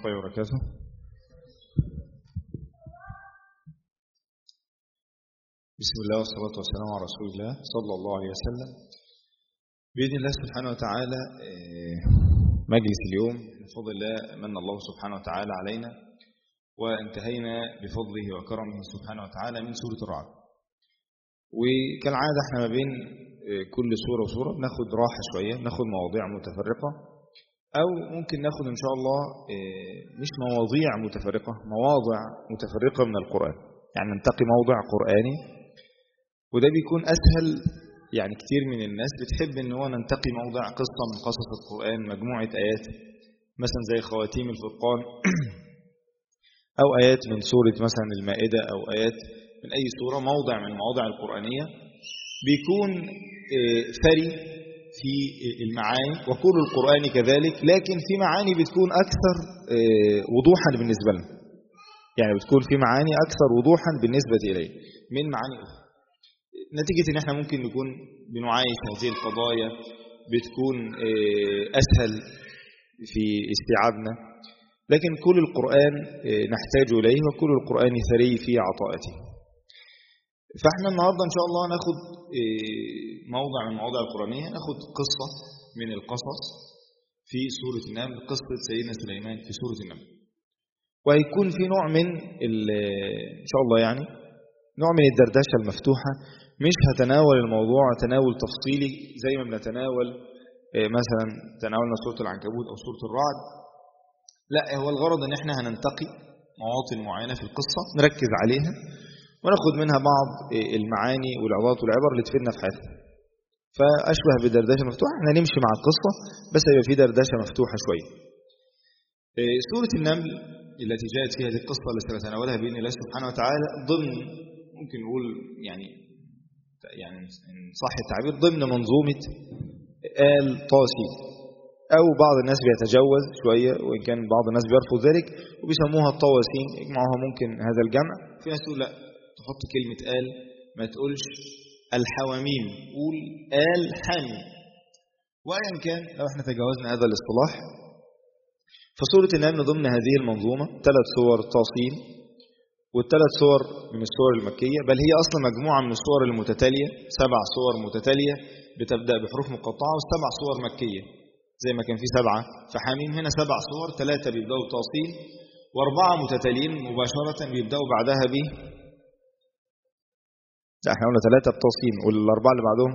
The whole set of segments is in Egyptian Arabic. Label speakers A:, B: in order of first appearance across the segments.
A: الله وبركاته بسم الله والصلاة والسلام على رسول الله صلى الله عليه وسلم بإذن الله سبحانه وتعالى آه، مجلس اليوم بفضل الله من الله سبحانه وتعالى علينا وانتهينا بفضله وكرمه سبحانه وتعالى من سورة الرعد وكالعادة احنا ما بين آه، كل سورة وسورة بناخد راحة شوية بناخد مواضيع متفرقة أو ممكن ناخد إن شاء الله آه، مش مواضيع متفرقة مواضع متفرقة من القرآن يعني ننتقي موضع قرآني وده بيكون أسهل يعني كتير من الناس بتحب إن هو ننتقي موضع قصة من قصص القرآن مجموعة آيات مثلا زي خواتيم الفرقان أو آيات من سورة مثلا المائدة أو آيات من أي سورة موضع من المواضع القرآنية بيكون آه، ثري في المعاني وكل القرآن كذلك لكن في معاني بتكون أكثر آه، وضوحا بالنسبة لنا يعني بتكون في معاني أكثر وضوحا بالنسبة إليه من معاني أخرى نتيجة إن احنا ممكن نكون بنعايش هذه القضايا بتكون آه، أسهل في استيعابنا لكن كل القرآن آه، نحتاج إليه وكل القرآن ثري في عطاءته فاحنا النهاردة إن شاء الله ناخد آه، موضع من المواضع القرآنية ناخد قصة من القصص في سورة النمل قصة سيدنا سليمان في سورة النمل وهيكون في نوع من ال- إن شاء الله يعني نوع من الدردشة المفتوحة مش هتناول الموضوع تناول تفصيلي زي ما بنتناول آه، مثلا تناولنا سورة العنكبوت أو سورة الرعد لا هو الغرض ان احنا هننتقي مواطن معينة في القصة نركز عليها وناخد منها بعض آه، المعاني والعظات والعبر اللي تفيدنا في حياتنا فأشبه بدردشة مفتوحة احنا نمشي مع القصة بس هيبقى في دردشة مفتوحة شوية آه، سورة النمل التي جاءت فيها هذه القصة التي سنتناولها بإذن الله سبحانه وتعالى ضمن ممكن نقول يعني يعني إن صح التعبير ضمن منظومة آل طاسي أو بعض الناس بيتجوز شوية وإن كان بعض الناس بيرفض ذلك وبيسموها الطواسين يجمعوها ممكن هذا الجمع في ناس تقول لا تحط كلمة آل ما تقولش الحواميم قول آل حامي وأيا كان لو احنا تجاوزنا هذا الاصطلاح فسورة النمل ضمن هذه المنظومة ثلاث سور طاسين والثلاث سور من السور المكية بل هي أصلا مجموعة من السور المتتالية سبع سور متتالية بتبدأ بحروف مقطعة والسبع سور مكية زي ما كان في سبعة فحاميم هنا سبع سور ثلاثة بيبدأوا بتوصيل وأربعة متتاليين مباشرة بيبدأوا بعدها ب لا احنا قلنا ثلاثة بتوصيل والأربعة اللي بعدهم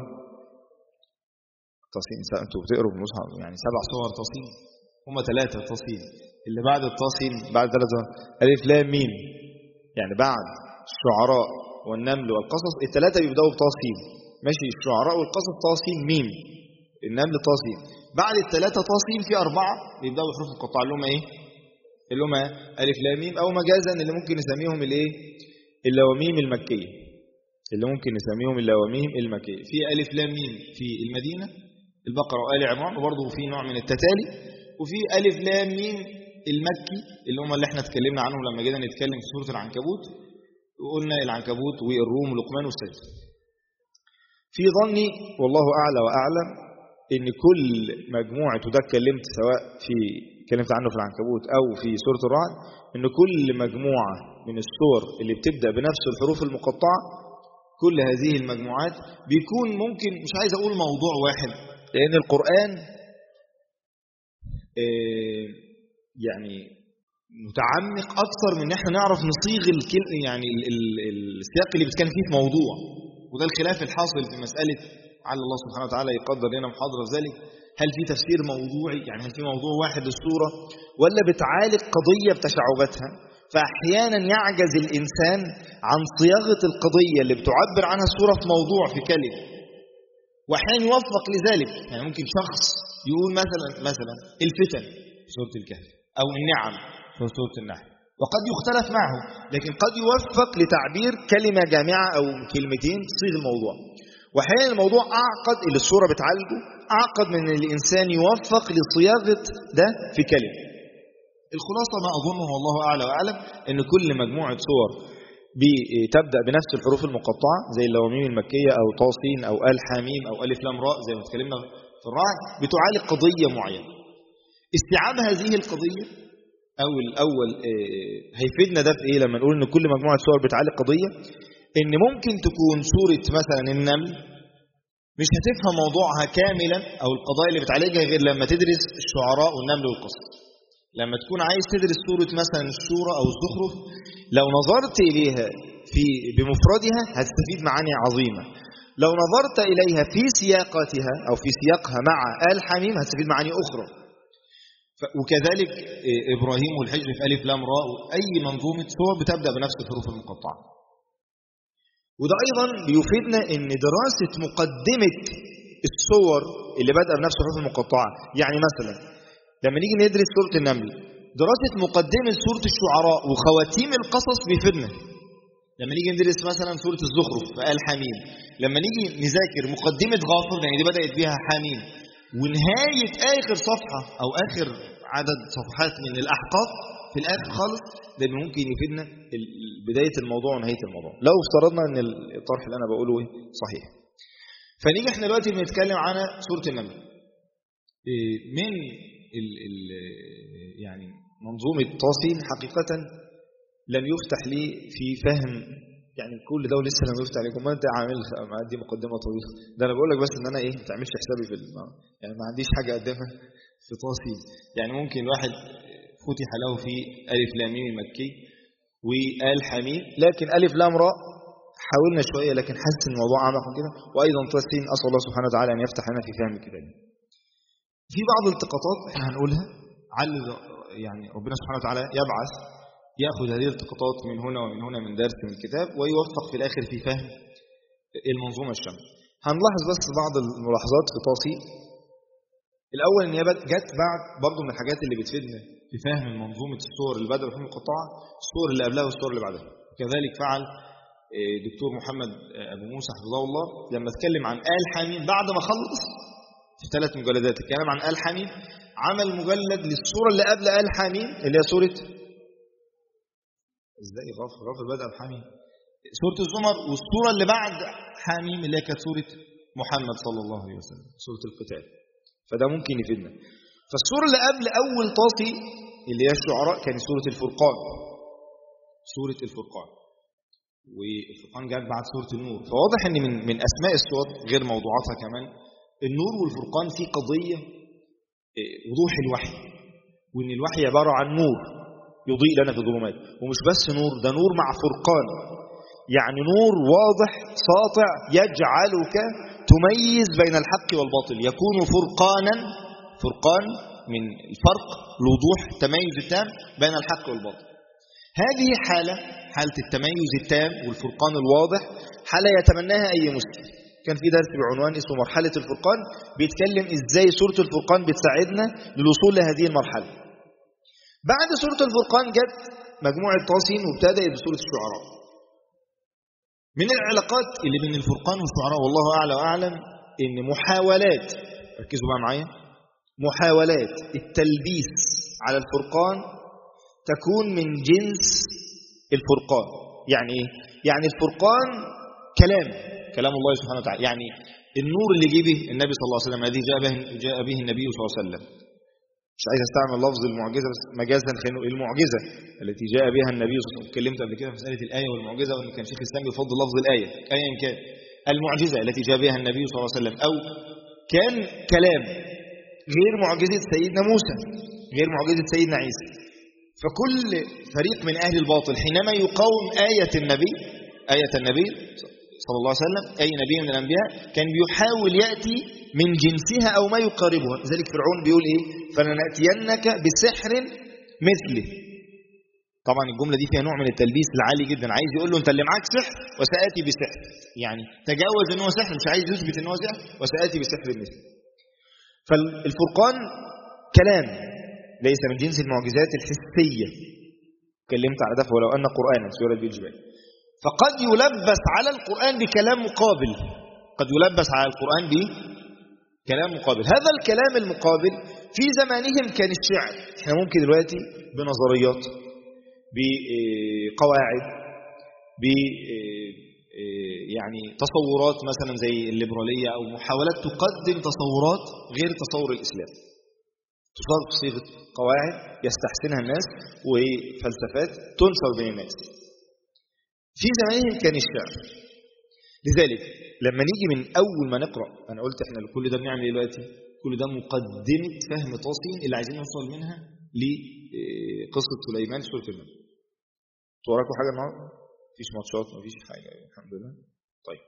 A: تصين انتوا بتقروا بالمصحف يعني سبع صور تصين هما ثلاثة تصين اللي بعد التصين بعد ثلاثة ألف لام ميم يعني بعد الشعراء والنمل والقصص الثلاثة بيبدأوا بتصين ماشي الشعراء والقصص تصين ميم النمل تصين بعد الثلاثة تصين في أربعة بيبدأوا بحروف مقطعة اللي هم إيه؟ اللي هم ألف لام ميم أو مجازا اللي ممكن نسميهم الإيه؟ اللواميم المكية اللي ممكن نسميهم اللواميم المكية في ألف لام ميم في المدينة البقرة وآل عمران وبرضه في نوع من التتالي وفي ألف لام ميم المكي اللي هم اللي احنا اتكلمنا عنهم لما جينا نتكلم في سورة العنكبوت وقلنا العنكبوت والروم ولقمان والسجد في ظني والله أعلى وأعلم إن كل مجموعة وده اتكلمت سواء في اتكلمت عنه في العنكبوت أو في سورة الرعد إن كل مجموعة من السور اللي بتبدأ بنفس الحروف المقطعة كل هذه المجموعات بيكون ممكن مش عايز أقول موضوع واحد لأن القرآن آه، يعني متعمق أكثر من إن احنا نعرف نصيغ الكل يعني ال- ال- السياق اللي بيتكلم فيه في موضوع وده الخلاف الحاصل في مسألة على الله سبحانه وتعالى يقدر لنا محاضرة في ذلك هل في تفسير موضوعي يعني هل في موضوع واحد للسورة ولا بتعالج قضية بتشعباتها فأحيانا يعجز الإنسان عن صياغة القضية اللي بتعبر عنها السورة في موضوع في كلمة واحيانا يوفق لذلك يعني ممكن شخص يقول مثلا مثلا الفتن في سوره الكهف او النعم في سوره النحل وقد يختلف معه لكن قد يوفق لتعبير كلمه جامعه او كلمتين تصيغ الموضوع واحيانا الموضوع اعقد اللي السوره بتعالجه اعقد من ان الانسان يوفق لصياغه ده في كلمه الخلاصه ما اظنه والله اعلى واعلم ان كل مجموعه صور بتبدأ بنفس الحروف المقطعة زي اللواميم المكية أو طاسين أو آل حاميم أو ألف لام راء زي ما اتكلمنا في الرعد بتعالج قضية معينة استيعاب هذه القضية أو الأول آه، هيفيدنا ده في إيه لما نقول إن كل مجموعة سور بتعالج قضية إن ممكن تكون سورة مثلا النمل مش هتفهم موضوعها كاملا أو القضايا اللي بتعالجها غير لما تدرس الشعراء والنمل والقصص لما تكون عايز تدرس سورة مثلا الشورى أو الزخرف لو نظرت إليها في بمفردها هتستفيد معاني عظيمة لو نظرت إليها في سياقاتها أو في سياقها مع آل حميم هتستفيد معاني أخرى ف- وكذلك إيه، إبراهيم والحجر في ألف لام راء أي منظومة سور بتبدأ بنفس الحروف المقطعة وده أيضا بيفيدنا أن دراسة مقدمة الصور اللي بدأ بنفس الحروف المقطعة يعني مثلا لما نيجي ندرس سورة النمل دراسة مقدمة سورة الشعراء وخواتيم القصص بيفيدنا لما نيجي ندرس مثلا سورة الزخرف في آل حميم لما نيجي نذاكر مقدمة غافر لأن دي بدأت بيها حميم ونهاية آخر صفحة أو آخر عدد صفحات من الأحقاف في الآخر خالص ده ممكن يفيدنا ال- بداية الموضوع ونهاية الموضوع لو افترضنا أن الطرح اللي أنا بقوله إيه؟ صحيح فنيجي احنا دلوقتي بنتكلم عن سورة النمل إيه، من ال ال يعني منظومة طاسين حقيقة لم يفتح لي في فهم يعني كل ده لسه لم يفتح لكم ما انت عامل دي مقدمه طويله ده انا بقول لك بس ان انا ايه ما تعملش حسابي في الم- يعني ما عنديش حاجه اقدمها في طاسين يعني ممكن الواحد فتح له في الف لام ميم المكي وآل حميم لكن الف لام راء حاولنا شويه لكن حاسس ان الموضوع اعمق من كده وايضا طاسين اسال الله سبحانه وتعالى ان يفتح لنا في فهم الكتاب في بعض الالتقاطات احنا هنقولها عل يعني ربنا سبحانه وتعالى يبعث ياخذ هذه الالتقاطات من هنا ومن هنا من درس من الكتاب ويوفق في الاخر في فهم المنظومه الشامله. هنلاحظ بس بعض الملاحظات في طاسي. الاول ان هي بد- جت بعد برضه من الحاجات اللي بتفيدنا في فهم منظومه الصور اللي بدأ بحكم المقطعه الصور اللي قبلها والصور اللي بعدها. كذلك فعل آه، دكتور محمد آه، ابو موسى حفظه الله لما اتكلم عن آل حميم بعد ما خلص في ثلاث مجلدات الكلام عن آل حميم عمل مجلد للصورة اللي قبل آل حميم اللي هي سورة ازاي غافر غافر بدأ بحميم سورة الزمر والسورة اللي بعد حميم اللي هي كانت سورة محمد صلى الله عليه وسلم سورة القتال فده ممكن يفيدنا فالسورة اللي قبل أول طاسي اللي هي الشعراء كان سورة الفرقان سورة الفرقان والفرقان جاءت بعد سورة النور فواضح ان من من اسماء السور غير موضوعاتها كمان النور والفرقان في قضية إيه، وضوح الوحي وان الوحي عبارة عن نور يضيء لنا في الظلمات ومش بس نور ده نور مع فرقان يعني نور واضح ساطع يجعلك تميز بين الحق والباطل يكون فرقانا فرقان من الفرق الوضوح التميز التام بين الحق والباطل هذه حالة حالة التميز التام والفرقان الواضح حالة يتمناها أي مسلم كان في درس بعنوان اسمه مرحلة الفرقان بيتكلم إزاي سورة الفرقان بتساعدنا للوصول لهذه المرحلة بعد سورة الفرقان جت مجموعة طاسين وابتدأت بسورة الشعراء من العلاقات اللي بين الفرقان والشعراء والله أعلى وأعلم إن محاولات ركزوا بقى معايا محاولات التلبيس على الفرقان تكون من جنس الفرقان يعني ايه يعني الفرقان كلام كلام الله سبحانه وتعالى يعني النور اللي جه به النبي صلى الله عليه وسلم الذي جاء به جاء به النبي صلى الله عليه وسلم مش عايز استعمل لفظ المعجزه بس مجازا خلينا نقول المعجزه التي جاء بها النبي صلى الله عليه وسلم اتكلمت قبل كده في مساله الايه والمعجزه وان كان شيخ الاسلام بيفضل لفظ الايه ايا كان المعجزه التي جاء بها النبي صلى الله عليه وسلم او كان كلام غير معجزه سيدنا موسى غير معجزه سيدنا عيسى فكل فريق من أهل الباطل حينما يقاوم آية النبي آية النبي صلى الله عليه وسلم أي نبي من الأنبياء كان بيحاول يأتي من جنسها أو ما يقاربها ذلك فرعون بيقول إيه فلنأتينك بسحر مثله طبعا الجملة دي فيها نوع من التلبيس العالي جدا عايز يقول له أنت اللي معاك سحر وسآتي بسحر يعني تجاوز أنه هو سحر مش عايز يثبت أنه هو سحر وسآتي بسحر مثله فالفرقان كلام ليس من جنس المعجزات الحسية اتكلمت على ده ولو أن قرآنا سورة بالجبال فقد يلبس على القرآن بكلام مقابل قد يلبس على القرآن بكلام مقابل هذا الكلام المقابل في زمانهم كان الشعر احنا ممكن دلوقتي بنظريات بقواعد ب يعني تصورات مثلا زي الليبرالية أو محاولات تقدم تصورات غير تصور الإسلام تصاغ بصيغة قواعد يستحسنها الناس وفلسفات تنشر بين الناس في زمانهم كان الشعر لذلك لما نيجي من أول ما نقرأ أنا قلت إحنا كل ده بنعمل إيه دلوقتي كل ده مقدمة فهم طاسين اللي عايزين نوصل منها لقصة سليمان سورة الملك وراكم حاجة النهارده؟ مفيش ماتشات مفيش حاجة الحمد لله طيب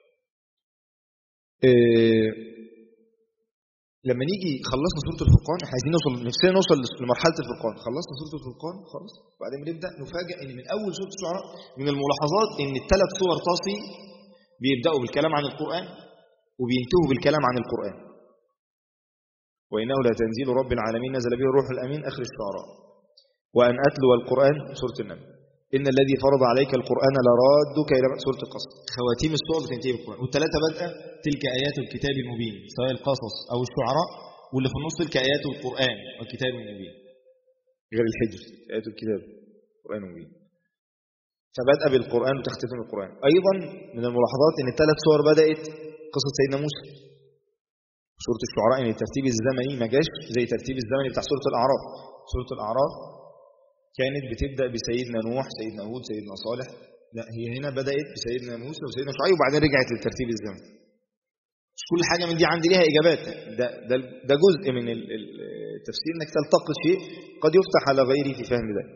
A: إيه لما نيجي خلصنا سورة الفرقان احنا عايزين نوصل نفسنا نوصل لمرحلة الفرقان خلصنا سورة الفرقان خلاص وبعدين بنبدأ نفاجئ ان من اول سورة الشعراء من الملاحظات ان الثلاث سور طاسي بيبدأوا بالكلام عن القرآن وبينتهوا بالكلام عن القرآن وإنه لتنزيل رب العالمين نزل به الروح الأمين آخر الشعراء وأن أتلو القرآن سورة النمل إن الذي فرض عليك القرآن لرادك إلى سورة القصص خواتيم السور بتنتهي بالقرآن والثلاثة بدأ تلك آيات الكتاب المبين سواء القصص أو الشعراء واللي في النص تلك آيات القرآن والكتاب المبين غير الحجر آيات الكتاب القرآن المبين فبدأ بالقرآن وتختتم القرآن أيضا من الملاحظات أن الثلاث سور بدأت قصة سيدنا موسى سورة الشعراء ان الترتيب الزمني ما جاش زي الترتيب الزمني بتاع سورة الأعراف سورة الأعراف كانت بتبدأ بسيدنا نوح سيدنا هود سيدنا صالح لا هي هنا بدأت بسيدنا موسى وسيدنا شعيب وبعدين رجعت للترتيب الزمني مش كل حاجة من دي عندي ليها إجابات ده, ده, ده جزء من التفسير انك تلتقط شيء قد يفتح على غيري في فهم ذلك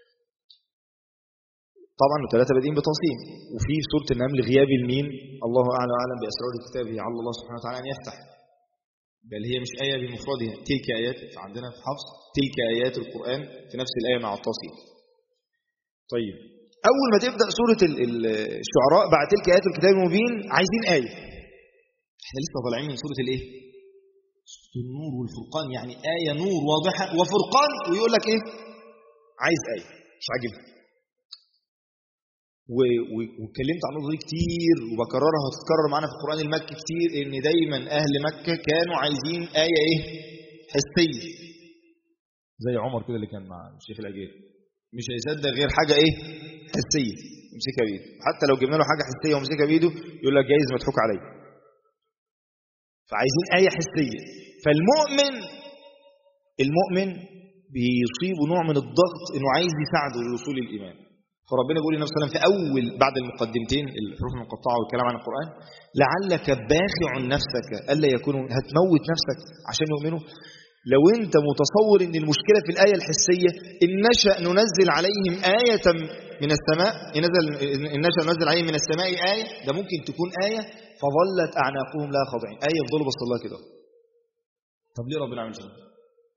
A: طبعا الثلاثة بادئين بتصين وفي سورة النمل غياب الميم الله أعلى وأعلم بأسرار كتابه على الله سبحانه وتعالى أن يفتح بل هي مش آية بمفردها تلك آيات عندنا في حفص تلك آيات القرآن في نفس الآية مع التصين طيب أول ما تبدأ سورة الشعراء بعد تلك آيات الكتاب المبين عايزين آية احنا لسه طالعين من سورة الايه سورة النور والفرقان يعني آية نور واضحة وفرقان ويقول لك ايه عايز آية مش عاجبني واتكلمت عن النقطه دي كتير وبكررها هتتكرر معانا في القران المكي كتير ان دايما اهل مكه كانوا عايزين ايه ايه حسيه زي عمر كده اللي كان مع الشيخ الاجير مش هيصدق غير حاجه ايه حسيه يمسكها بايده حتى لو جبنا له حاجه حسيه ومسكها بايده يقول لك جايز مضحوك عليا فعايزين ايه حسيه فالمؤمن المؤمن بيصيبه نوع من الضغط انه عايز يساعده لوصول الايمان فربنا بيقول للنبي صلى الله عليه وسلم في اول بعد المقدمتين الحروف المقطعه والكلام عن القران لعلك باخع نفسك الا يكونوا هتموت نفسك عشان يؤمنوا لو انت متصور ان المشكله في الايه الحسيه ان نشا ننزل عليهم ايه من السماء نزل ان نشا ننزل عليهم من السماء ايه ده ممكن تكون ايه فظلت اعناقهم لا خاضعين ايه يفضلوا بص الله كده طب ليه ربنا عمل كده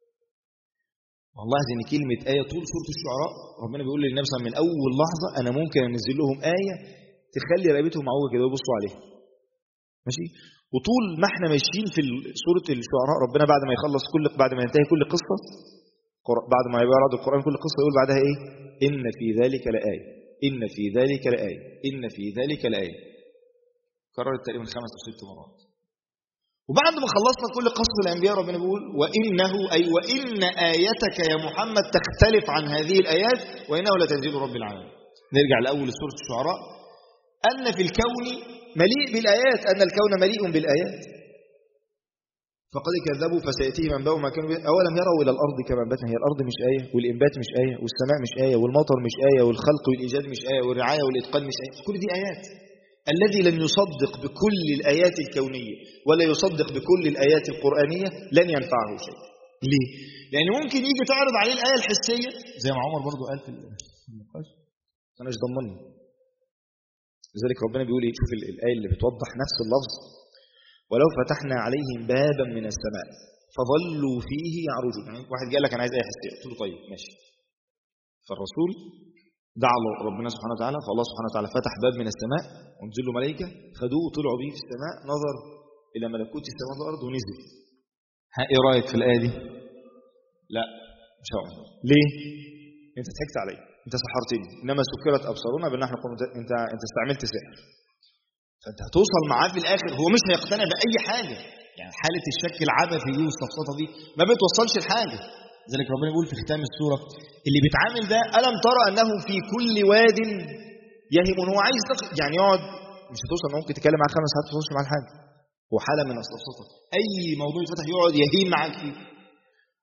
A: والله ان كلمة آية طول سورة الشعراء ربنا بيقول للنبي صلى من أول لحظة أنا ممكن أنزل لهم آية تخلي رقبتهم معوجة كده ويبصوا عليها ماشي وطول ما احنا ماشيين في سورة الشعراء ربنا بعد ما يخلص كل بعد ما ينتهي كل قصة بعد ما يعرض القرآن كل قصة يقول بعدها إيه إن في ذلك لآية إن في ذلك لآية إن في ذلك لآية كررت تقريبا خمس أو ست مرات وبعد ما خلصنا كل قصص الأنبياء ربنا بيقول وإنه أي وإن آيتك يا محمد تختلف عن هذه الآيات وإنه لتنزيل رب العالمين نرجع لأول سورة الشعراء أن في الكون مليء بالآيات أن الكون مليء بالآيات فقد كذبوا فسيأتيهم أنباء ما كانوا بيه. أولم يروا إلى الأرض كما أنبتنا هي الأرض مش آية والإنبات مش آية والسماء مش آية والمطر مش آية والخلق والإيجاد مش آية والرعاية والإتقان مش آية كل دي آيات الذي لن يصدق بكل الآيات الكونية ولا يصدق بكل الآيات القرآنية لن ينفعه شيء ليه؟ لأن ممكن يجي تعرض عليه الآية الحسية زي ما عمر برضو قال في النقاش أنا مش ضمني لذلك ربنا بيقول ايه شوف الآية اللي بتوضح نفس اللفظ ولو فتحنا عليهم بابا من السماء فظلوا فيه يعرجون يعني واحد قال لك أنا عايز آية حسية قلت له طيب ماشي فالرسول دعا ربنا سبحانه وتعالى فالله سبحانه وتعالى فتح باب من السماء ونزل له ملائكة خدوه وطلعوا بيه في السماء نظر إلى ملكوت السماء والأرض ونزل ها إيه رأيك في الآية دي؟ لا مش هقول ليه؟ أنت ضحكت علي أنت سحرتني إنما سكرت أبصارنا بأن احنا قمت أنت أنت استعملت سحر فأنت هتوصل معاه في الآخر هو مش هيقتنع بأي حاجة يعني حالة الشك العبثي دي والسفسطة دي ما بتوصلش لحاجة ذلك ربنا يقول في ختام السورة اللي بيتعامل ده ألم ترى أنه في كل واد يهم هو عايز يعني يقعد مش هتوصل ممكن تتكلم معاه خمس ساعات ما توصلش معاه حاجة هو حالة من السفسطة أي موضوع يتفتح يقعد يهين معاك فيه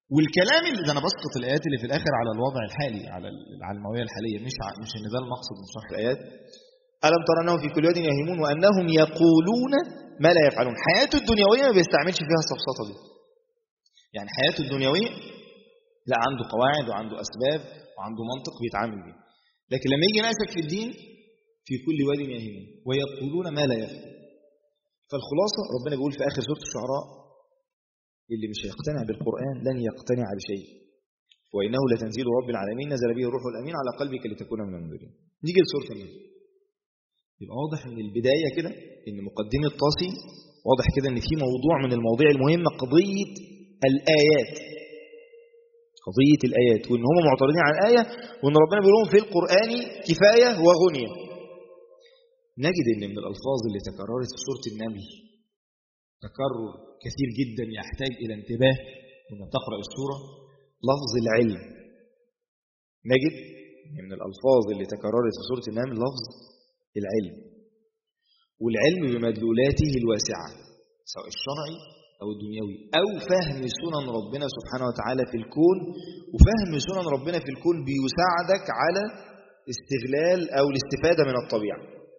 B: والكلام اللي ده انا بسقط الايات اللي في الاخر على الوضع الحالي على على المويه الحاليه مش ع... مش ان ده المقصد من شرح
A: الايات الم ترى انهم في كل واد يهيمون وانهم يقولون ما لا يفعلون حياته الدنيويه ما بيستعملش فيها السفسطه دي يعني حياته الدنيويه لا عنده قواعد وعنده اسباب وعنده منطق بيتعامل بيه لكن لما يجي ناسك في الدين في كل واد يهيمون ويقولون ما لا يفعلون فالخلاصه ربنا بيقول في اخر سوره الشعراء اللي مش هيقتنع بالقرآن لن يقتنع بشيء وإنه لتنزيل رب العالمين نزل به الروح الأمين على قلبك لتكون من المنذرين نيجي لسورة النمل يبقى واضح من البداية كده إن مقدمة طاسي واضح كده إن في موضوع من المواضيع المهمة قضية الآيات قضية الآيات وإن هم معترضين على الآية وإن ربنا بيقول لهم في القرآن كفاية وغنية نجد إن من الألفاظ اللي تكررت في سورة النمل تكرر كثير جدا يحتاج إلى انتباه لما تقرأ السورة لفظ العلم نجد من الألفاظ اللي تكررت في سورة النمل لفظ العلم والعلم بمدلولاته الواسعة سواء الشرعي أو الدنيوي أو فهم سنن ربنا سبحانه وتعالى في الكون وفهم سنن ربنا في الكون بيساعدك على استغلال أو الاستفادة من الطبيعة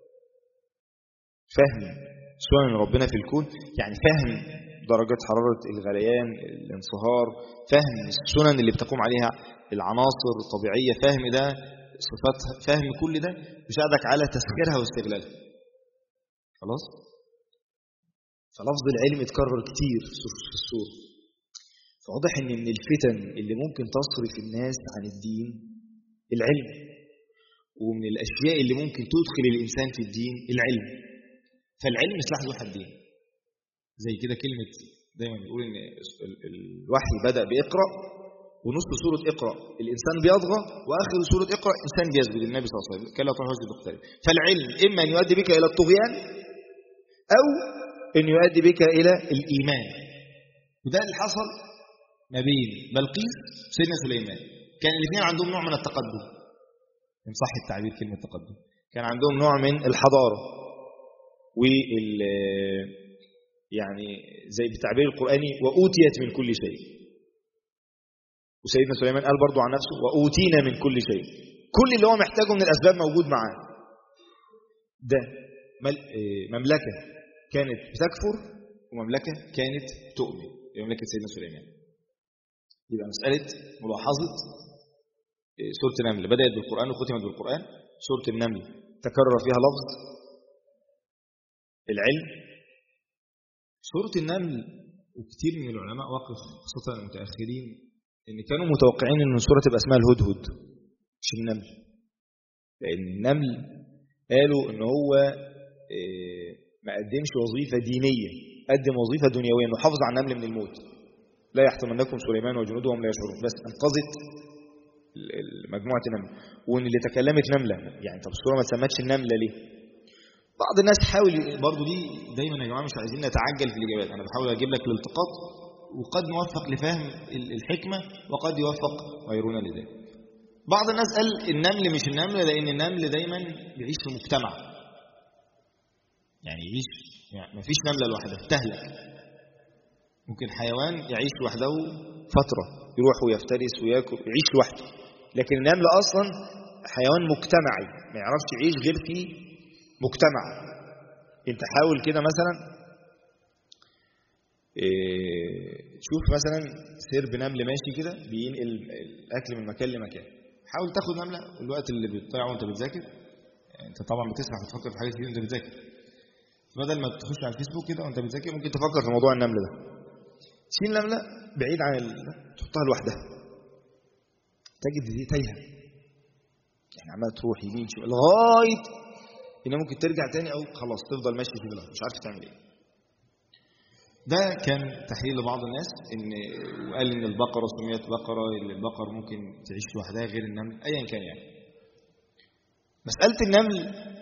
A: فهم سنن ربنا في الكون يعني فهم درجات حرارة الغليان الانصهار فهم السنن اللي بتقوم عليها العناصر الطبيعية فهم ده صفات فهم كل ده بيساعدك على تسخيرها واستغلالها خلاص فلفظ العلم اتكرر كتير في السورة فواضح ان من الفتن اللي ممكن تصرف الناس عن الدين العلم ومن الاشياء اللي ممكن تدخل الانسان في الدين العلم فالعلم سلاح ذو حدين زي كده كلمة دايما بيقول ان الوحي بدأ بإقرأ ونص سورة اقرأ الإنسان بيضغى وآخر سورة اقرأ إنسان بيسجد النبي صلى الله عليه وسلم كلا تروح مسجد مختلف فالعلم إما أن يؤدي بك إلى الطغيان أو أن يؤدي بك إلى الإيمان وده اللي حصل ما بين بلقيس وسيدنا سليمان كان الاثنين عندهم نوع من التقدم إن صح التعبير كلمة تقدم كان عندهم نوع من الحضارة وال يعني زي بالتعبير القرآني وأوتيت من كل شيء وسيدنا سليمان قال برضو عن نفسه وأوتينا من كل شيء كل اللي هو محتاجه من الأسباب موجود معاه ده مملكة كانت بتكفر ومملكة كانت تؤمن مملكة سيدنا سليمان يبقى مسألة ملاحظة سورة النمل بدأت بالقرآن وختمت بالقرآن سورة النمل تكرر فيها لفظ العلم سورة النمل وكثير من العلماء وقف خاصة المتأخرين إن كانوا متوقعين إن السورة تبقى اسمها الهدهد مش النمل لأن النمل قالوا إن هو ما قدمش وظيفة دينية قدم وظيفة دنيوية إنه حافظ على النمل من الموت لا يحتمنكم سليمان وجنوده وهم لا يشعرون بس أنقذت مجموعة النمل وإن اللي تكلمت نملة يعني طب السورة ما تسمتش النملة ليه؟ بعض الناس حاول برضو دي دايما يا جماعه مش عايزين نتعجل في الاجابات انا بحاول اجيب لك الالتقاط وقد نوفق لفهم الحكمه وقد يوفق غيرنا لذلك بعض الناس قال النمل مش النمل لان النمل دايما بيعيش في مجتمع يعني يعيش يعني ما فيش نمله لوحدها تهلك ممكن حيوان يعيش لوحده فتره يروح ويفترس وياكل يعيش لوحده لكن النمل اصلا حيوان مجتمعي ما يعرفش يعيش غير في مجتمع انت حاول كده مثلا إيه شوف مثلا سرب نمل ماشي كده بينقل الاكل من مكان لمكان حاول تاخد نمله الوقت اللي بتضيعه وانت بتذاكر انت طبعا بتسرح وتفكر في حاجات كتير وانت بتذاكر بدل ما تخش على الفيسبوك كده وانت بتذاكر ممكن تفكر في موضوع النمل ده شيل نمله بعيد عن ال... تحطها لوحدها تجد دي تايهه يعني عماله تروح يمين شمال لغايه ان ممكن ترجع تاني او خلاص تفضل ماشي في بلاد مش عارف تعمل ايه ده كان تحليل لبعض الناس ان وقال ان البقره سميت بقره ان البقر ممكن تعيش لوحدها غير النمل ايا كان يعني مساله النمل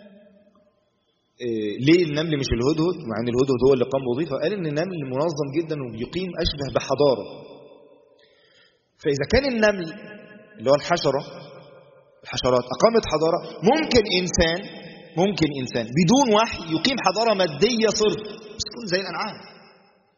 A: إيه ليه النمل مش الهدهد مع ان الهدهد هو اللي قام بوظيفه قال ان النمل منظم جدا وبيقيم اشبه بحضاره فاذا كان النمل اللي هو الحشره الحشرات اقامت حضاره ممكن انسان ممكن إنسان بدون وحي يقيم حضارة مادية صرف بس تكون زي الأنعام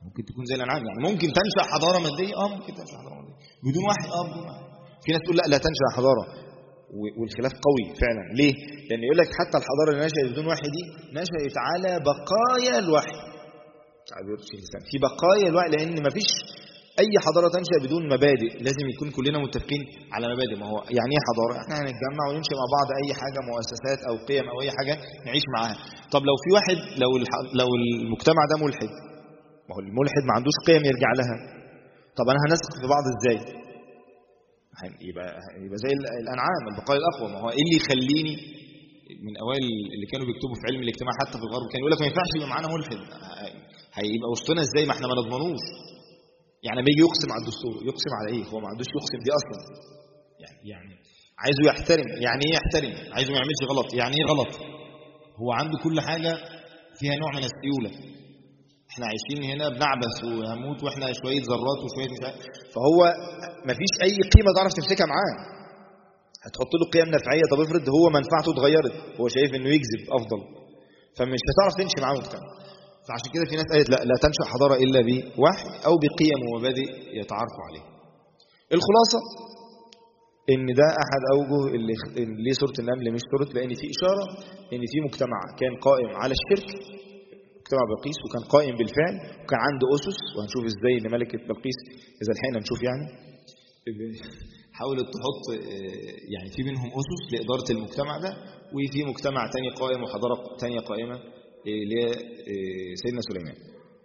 B: ممكن تكون زي الانعام يعني ممكن تنشا حضاره ماديه اه ممكن تنشا حضاره ماديه بدون واحد اه بدون واحد
A: في ناس تقول لا لا تنشا حضاره و- والخلاف قوي فعلا ليه؟ لان يقول لك حتى الحضاره اللي نشأت بدون وحي دي نشأت على بقايا الوحي تعبير شيخ الاسلام في بقايا الوحي لان ما فيش اي حضاره تنشا بدون مبادئ لازم يكون كلنا متفقين على مبادئ ما هو يعني ايه حضاره احنا هنتجمع وننشئ مع بعض اي حاجه مؤسسات او قيم او اي حاجه نعيش معاها طب لو في واحد لو الح- لو المجتمع ده ملحد ما هو الملحد ما عندوش قيم يرجع لها طب انا هنثق في بعض ازاي هن- يبقى يبقى زي ال- الانعام البقايا الاقوى ما هو ايه اللي يخليني من اوائل اللي كانوا بيكتبوا في علم الاجتماع حتى في الغرب كان يقول لك ما ينفعش يبقى معانا ملحد ه- هيبقى وسطنا ازاي ما احنا ما نضمنوش يعني لما يجي يقسم على الدستور يقسم على ايه هو ما عندوش يقسم دي اصلا يعني يعني عايزه يحترم يعني ايه يحترم عايزه ما يعملش غلط يعني ايه غلط
B: هو عنده كل حاجه فيها نوع من السيوله
A: احنا عايشين هنا بنعبث وهموت واحنا شويه ذرات وشويه مش عارف فهو ما فيش اي قيمه تعرف تمسكها معاه هتحط له قيم نفعيه طب افرض هو منفعته اتغيرت هو شايف انه يكذب افضل فمش هتعرف تمشي معاه مجتمع فعشان كده في ناس قالت لا لا تنشا حضاره الا بوحي او بقيم ومبادئ يتعارفوا عليها الخلاصه ان ده احد اوجه اللي اللي ليه سوره النمل مش سوره لان في اشاره ان في مجتمع كان قائم على الشرك مجتمع بلقيس وكان قائم بالفعل وكان عنده اسس وهنشوف ازاي ان ملكه بلقيس اذا لحقنا نشوف يعني حاولت تحط آه، يعني في منهم اسس لاداره المجتمع ده وفي مجتمع تاني قائم وحضاره تانيه قائمه آه، لسيدنا سليمان.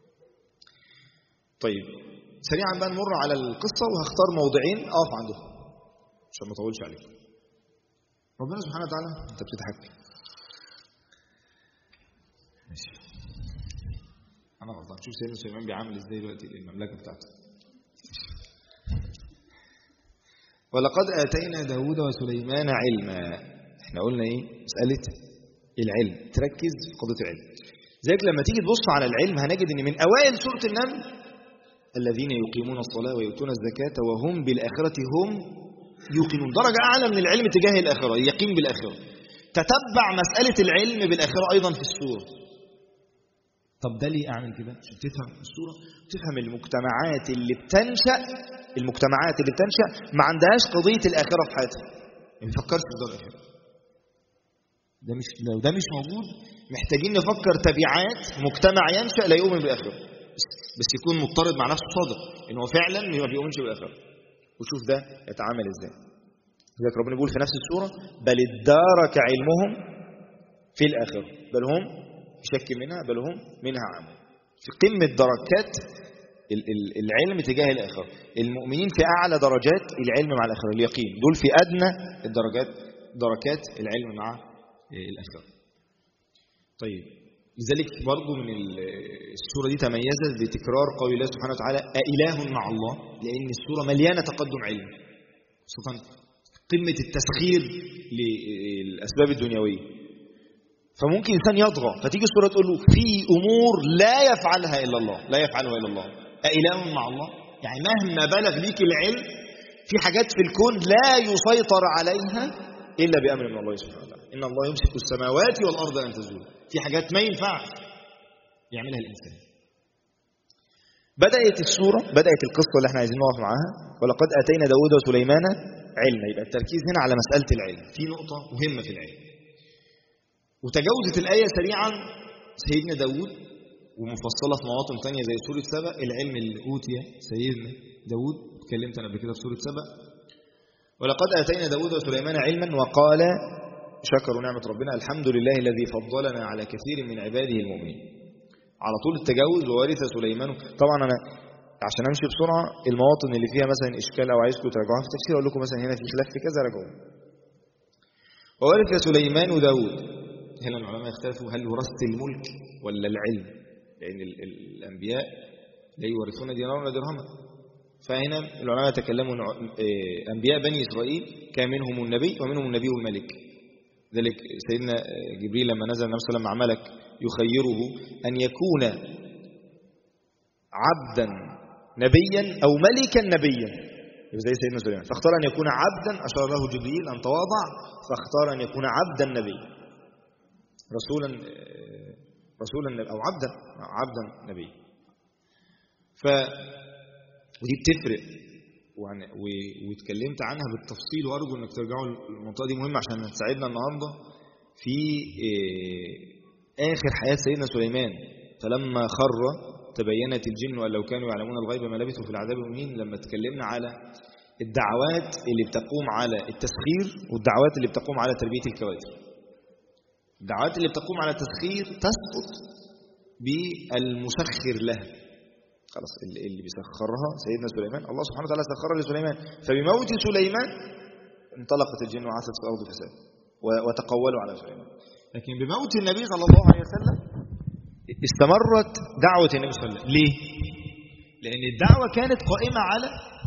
A: طيب سريعا بقى نمر على القصه وهختار موضعين اقف عندهم عشان ما اطولش عليكم. ربنا سبحانه وتعالى انت بتضحك ماشي انا غلطان شوف سيدنا سليمان بيعامل ازاي دلوقتي المملكه بتاعته ولقد اتينا داود وسليمان علما احنا قلنا ايه مساله العلم تركز في قضيه العلم زيك لما تيجي تبص على العلم هنجد ان من اوائل سوره النمل الذين يقيمون الصلاه ويؤتون الزكاه وهم بالاخره هم يوقنون درجه اعلى من العلم تجاه الاخره اليقين بالاخره تتبع مساله العلم بالاخره ايضا في السوره
B: طب ده ليه اعمل كده
A: عشان تفهم الصورة تفهم المجتمعات اللي بتنشأ المجتمعات اللي بتنشأ ما عندهاش قضية الآخرة في حياتها ما بيفكرش في دار الآخرة
B: ده مش لو ده مش موجود
A: محتاجين نفكر تبعات مجتمع ينشأ لا يؤمن بالآخرة بس, بس يكون مضطرد مع نفسه صادق إن هو فعلا ما بيؤمنش بالآخرة وشوف ده يتعامل إزاي لذلك ربنا بيقول في نفس السورة بل ادارك علمهم في الآخرة بل هم شك منها بل هم منها عمون في قمة دركات ال- ال- العلم تجاه الآخرة المؤمنين في أعلى درجات العلم مع الآخرة اليقين دول في أدنى الدرجات دركات العلم مع آه، الآخرة طيب لذلك برضو من ال- السورة دي تميزت بتكرار قول الله سبحانه وتعالى أإله مع الله لأن السورة مليانة تقدم علم خصوصا قمة التسخير للأسباب الدنيوية فممكن إنسان يطغى فتيجي السورة تقول له في أمور لا يفعلها إلا الله لا يفعلها إلا الله أإله مع الله يعني مهما بلغ بيك العلم في حاجات في الكون لا يسيطر عليها إلا بأمر من الله سبحانه وتعالى إن الله يمسك السماوات والأرض أن تزول في حاجات ما ينفعش يعملها الإنسان بدأت السورة بدأت القصة اللي احنا عايزين نقف معاها ولقد آتينا داود وسليمان علما يبقى التركيز هنا على مسألة العلم في نقطة مهمة في العلم وتجاوزت الآية سريعا سيدنا داود ومفصلة في مواطن تانية زي سورة سبأ العلم اللي أوتي سيدنا داود اتكلمت أنا قبل كده في سورة سبأ ولقد آتينا داود وسليمان علما وقال شكروا نعمة ربنا الحمد لله الذي فضلنا على كثير من عباده المؤمنين على طول التجاوز وورث سليمان طبعا أنا عشان أمشي بسرعة المواطن اللي فيها مثلا إشكال أو عايزكم تراجعوها في التفسير أقول لكم مثلا هنا في خلاف في كذا راجعوه وورث سليمان داود هنا العلماء اختلفوا هل وراثة الملك ولا العلم لأن ال- ال- الأنبياء لا يورثون دينارا ولا درهما فهنا العلماء تكلموا إن ع- إيه، أنبياء بني إسرائيل كان منهم النبي ومنهم النبي الملك ذلك سيدنا جبريل لما نزل النبي صلى الله عليه وسلم مع ملك يخيره أن يكون عبدا نبيا أو ملكا نبيا يبقى زي سيدنا سليمان فاختار أن يكون عبدا أشار له جبريل أن تواضع فاختار أن يكون عبدا نبيا رسولا رسولا او عبدا عبدا نبي ف ودي بتفرق وعن- و- واتكلمت عنها بالتفصيل وارجو انك ترجعوا المنطقه دي مهمه عشان هتساعدنا النهارده في إيه، اخر حياه سيدنا سليمان فلما خر تبينت الجن ان لو كانوا يعلمون الغيب ما لبثوا في العذاب المهين لما اتكلمنا على الدعوات اللي بتقوم على التسخير والدعوات اللي بتقوم على تربيه الكوادر الدعوات اللي بتقوم على التسخير تسقط بالمسخر لها خلاص اللي اللي بيسخرها سيدنا سليمان الله سبحانه وتعالى سخرها لسليمان فبموت سليمان انطلقت الجن وعثت في الارض فساد و- وتقولوا على سليمان لكن بموت النبي صلى الله عليه وسلم استمرت دعوة النبي صلى الله عليه وسلم ليه؟ لأن الدعوة كانت قائمة على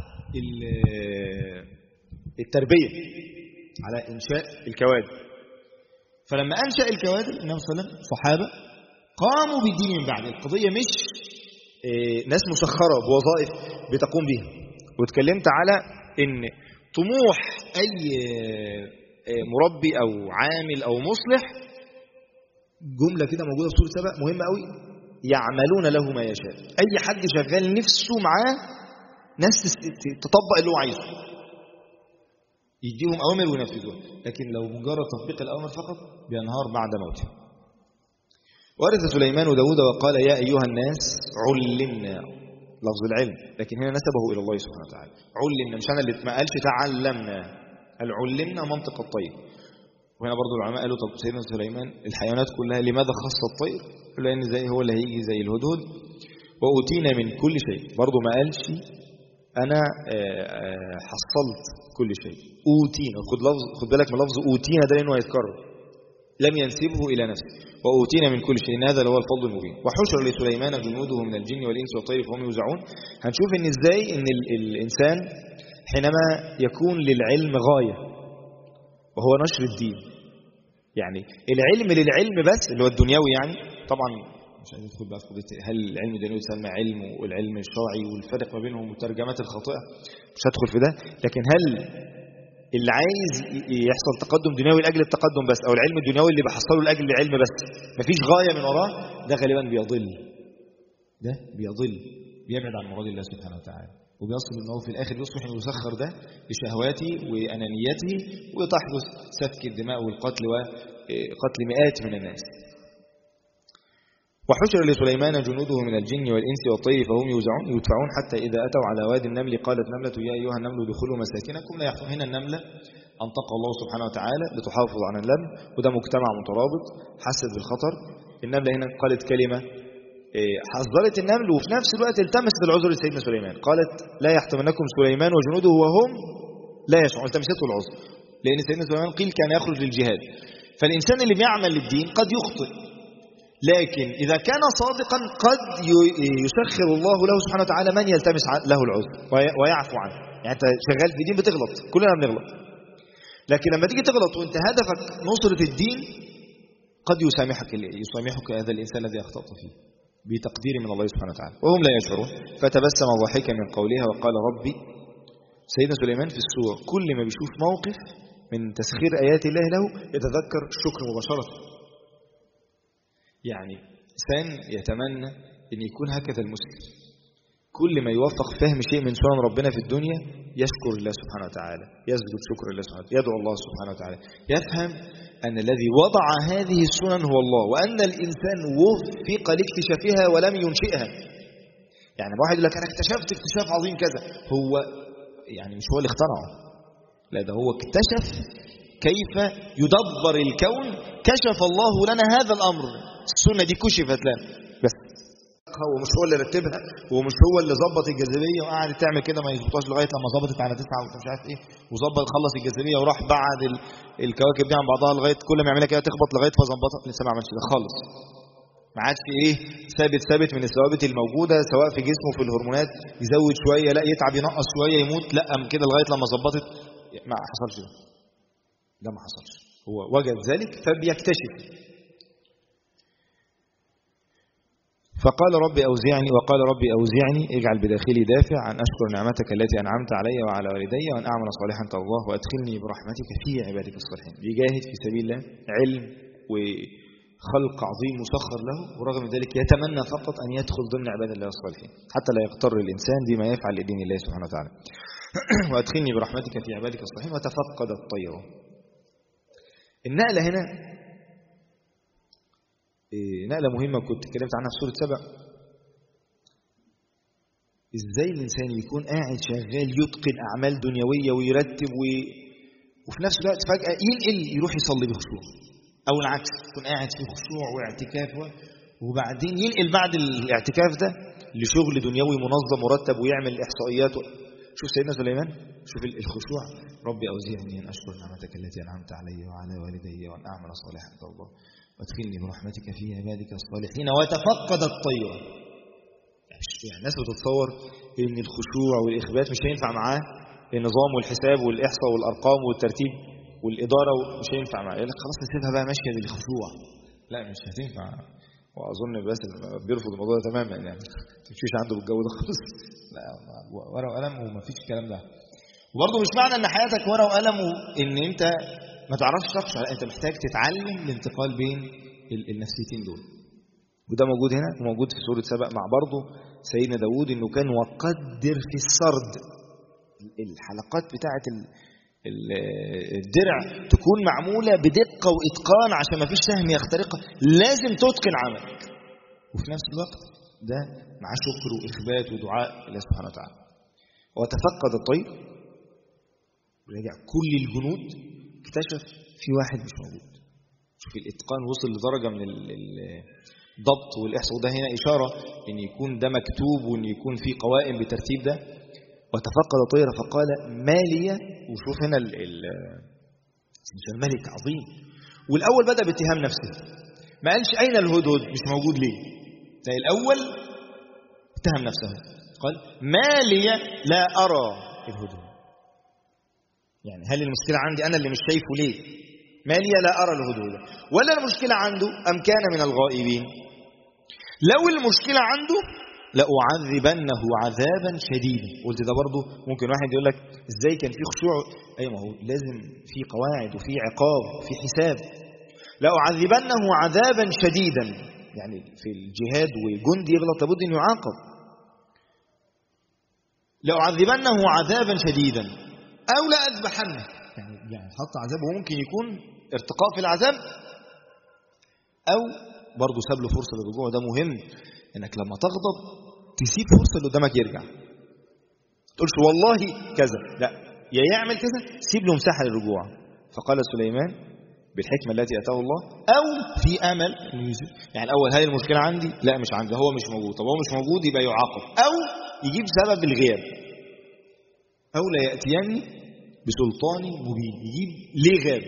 A: ال- التربية على إنشاء الكوادر فلما أنشأ الكوادر النبي صلى الله عليه وسلم صحابة قاموا بالدين من بعد القضية مش آه، ناس مسخرة بوظائف بتقوم بها واتكلمت على ان طموح اي آه، آه، مربي او عامل او مصلح جملة كده موجودة في سورة سبأ مهمة قوي يعملون له ما يشاء اي حد شغال نفسه معاه ناس تس- ت- تطبق اللي هو عايزه يديهم اوامر وينفذوها لكن لو مجرد تطبيق الاوامر فقط بينهار بعد موته ورث سليمان داود وقال يا أيها الناس علمنا لفظ العلم لكن هنا نسبه إلى الله سبحانه وتعالى علمنا مش أنا اللي ما قالش تعلمنا قال علمنا منطق الطير وهنا برضو العلماء قالوا طب سيدنا سليمان الحيوانات كلها لماذا خص الطير قال لأن زي هو اللي هيجي زي الهدهد وأوتينا من كل شيء برضو ما قالش أنا آه، آه، حصلت كل شيء أوتينا خد لفظ خد بالك من لفظ أوتينا ده لأنه هيتكرر لم ينسبه إلى نفسه وأوتينا من كل شيء هذا هو الفضل المبين وحشر لسليمان جنوده من الجن والإنس والطير فهم يوزعون هنشوف إن إزاي إن ال- الإنسان حينما يكون للعلم غاية وهو نشر الدين يعني العلم للعلم بس اللي هو الدنيوي يعني طبعا مش عايز ندخل بقى في قضيه هل العلم الدنيوي يسمى علم والعلم الشرعي والفرق ما بينهم والترجمات الخاطئه مش هدخل في ده لكن هل اللي عايز ي- يحصل تقدم دنيوي لاجل التقدم بس او العلم الدنيوي اللي بحصله لاجل العلم بس مفيش غايه من وراه ده غالبا بيضل ده بيضل بيبعد عن مراد الله سبحانه وتعالى وبيصل ان هو في الاخر يصبح انه يسخر ده لشهواته وانانيته وتحدث سفك الدماء والقتل وقتل مئات من الناس وحشر لسليمان جنوده من الجن والإنس والطير فهم يوزعون يدفعون حتى إذا أتوا على وادي النمل قالت نملة يا أيها النمل ادخلوا مساكنكم لا يحكم هنا النملة أنطق الله سبحانه وتعالى لتحافظ على اللم وده مجتمع مترابط حست بالخطر النملة هنا قالت كلمة إيه، حذرت النمل وفي نفس الوقت التمست العذر لسيدنا سليمان قالت لا يحتمنكم سليمان وجنوده وهم لا يشعرون التمسته العذر لأن سيدنا سليمان قيل كان يخرج للجهاد فالإنسان اللي بيعمل للدين قد يخطئ لكن إذا كان صادقا قد ي- يسخر الله له سبحانه وتعالى من يلتمس ع- له العذر وي- ويعفو عنه يعني أنت شغال في دين بتغلط كلنا بنغلط لكن لما تيجي تغلط وانت هدفك نصرة الدين قد يسامحك ال- يسامحك هذا الإنسان الذي أخطأت فيه بتقدير من الله سبحانه وتعالى وهم لا يشعرون فتبسم ضاحكا من قولها وقال ربي سيدنا سليمان في السورة كل ما بيشوف موقف من تسخير آيات الله له يتذكر الشكر مباشرة يعني إنسان يتمنى أن يكون هكذا المسلم كل ما يوفق فهم شيء من سنن ربنا في الدنيا يشكر الله سبحانه وتعالى يسجد شكر الله سبحانه وتعالى يدعو الله سبحانه وتعالى يفهم أن الذي وضع هذه السنن هو الله وأن الإنسان وفق لاكتشافها ولم ينشئها يعني واحد يقول لك أنا اكتشفت اكتشاف عظيم كذا هو يعني مش هو اللي اخترعه لا ده هو اكتشف كيف يدبر الكون كشف الله لنا هذا الأمر السنة دي كشفت لنا بس هو مش هو اللي رتبها هو مش هو اللي ظبط الجاذبيه وقعدت تعمل كده ما يظبطهاش لغايه لما ظبطت على تسعه ومش عارف ايه وظبط خلص الجاذبيه وراح بعد ال- الكواكب دي عن بعضها لغايه كل ما يعملها كده تخبط لغايه فظبطها لسه ما عملش ده خالص ما عادش ايه ثابت ثابت من الثوابت الموجوده سواء في جسمه في الهرمونات يزود شويه لا يتعب ينقص شويه يموت لا من كده لغايه لما ظبطت ما حصلش ده ده ما حصلش هو وجد ذلك فبيكتشف فقال ربي أوزعني وقال ربي أوزعني اجعل بداخلي دافع أن أشكر نعمتك التي أنعمت علي وعلى والدي وأن أعمل صالحا ترضاه وأدخلني برحمتك في عبادك الصالحين بيجاهد في سبيل الله علم و خلق عظيم مسخر له ورغم ذلك يتمنى فقط أن يدخل ضمن عباد الله الصالحين حتى لا يغتر الإنسان بما يفعل لدين الله سبحانه وتعالى وأدخلني برحمتك في عبادك الصالحين وتفقد الطير النقلة هنا نقلة مهمة كنت اتكلمت عنها في سورة سبع ازاي الانسان يكون قاعد شغال يتقن اعمال دنيويه ويرتب و... وفي نفس الوقت فجاه ينقل يروح يصلي بخشوع او العكس يكون قاعد في خشوع واعتكاف و... وبعدين ينقل بعد الاعتكاف ده لشغل دنيوي منظم مرتب ويعمل احصائيات و... شوف سيدنا سليمان شوف الخشوع ربي اوزعني ان اشكر نعمتك التي انعمت علي وعلى والدي وان اعمل صالحا ترضى وادخلني برحمتك في عبادك الصالحين وتفقد الطير يعني الناس بتتصور ان الخشوع والاخبات مش هينفع معاه النظام والحساب والاحصاء والارقام والترتيب والاداره مش هينفع معاه يقول لك خلاص نسيبها بقى ماشيه بالخشوع لا مش هتنفع واظن بس بيرفض الموضوع ده تماما يعني ما تمشيش عنده بالجو ده خالص
B: لا ورقه وقلم ومفيش الكلام ده وبرضه مش معنى ان حياتك ورقه وقلم وان انت ما تعرفش تخشع لا انت محتاج تتعلم الانتقال بين النفسيتين دول
A: وده موجود هنا وموجود في سورة سبأ مع برضه سيدنا داود انه كان وقدر في السرد الحلقات بتاعة الدرع تكون معمولة بدقة وإتقان عشان ما فيش سهم يخترقها لازم تتقن عملك وفي نفس الوقت ده مع شكر وإخبات ودعاء الله سبحانه وتعالى وتفقد الطير رجع كل الجنود اكتشف في واحد مش موجود شوف الإتقان وصل لدرجة من الضبط والإحصاء وده هنا إشارة إن يكون ده مكتوب وإن يكون في قوائم بترتيب ده وتفقد طير فقال ما لي وشوف هنا ال ال الملك عظيم والأول بدأ باتهام نفسه ما قالش أين الهدهد مش موجود ليه ده الأول اتهم نفسه قال ما لي لا أرى الهدهد يعني هل المشكلة عندي أنا اللي مش شايفه ليه ما لي لا أرى الهدهد ولا المشكلة عنده أم كان من الغائبين لو المشكلة عنده لأعذبنه عذابا شديدا قلت ده برضه ممكن واحد يقول لك ازاي كان في خشوع اي ما هو لازم في قواعد وفي عقاب وفي حساب لأعذبنه عذابا شديدا يعني في الجهاد وجندي يغلط لابد ان يعاقب لأعذبنه عذابا شديدا أو لأذبحنه يعني يعني حط عذاب وممكن يكون ارتقاء في العذاب أو برضه ساب له فرصة للرجوع ده مهم انك لما تغضب تسيب فرصة اللي قدامك يرجع تقولش والله كذا لا يا يعمل كذا سيب له مساحة للرجوع فقال سليمان بالحكمة التي أتاه الله أو في أمل يعني الأول هل المشكلة عندي لا مش عندي هو مش موجود طب هو مش موجود يبقى يعاقب أو يجيب سبب الغياب أو لا يأتيني بسلطان مبين يجيب ليه غاب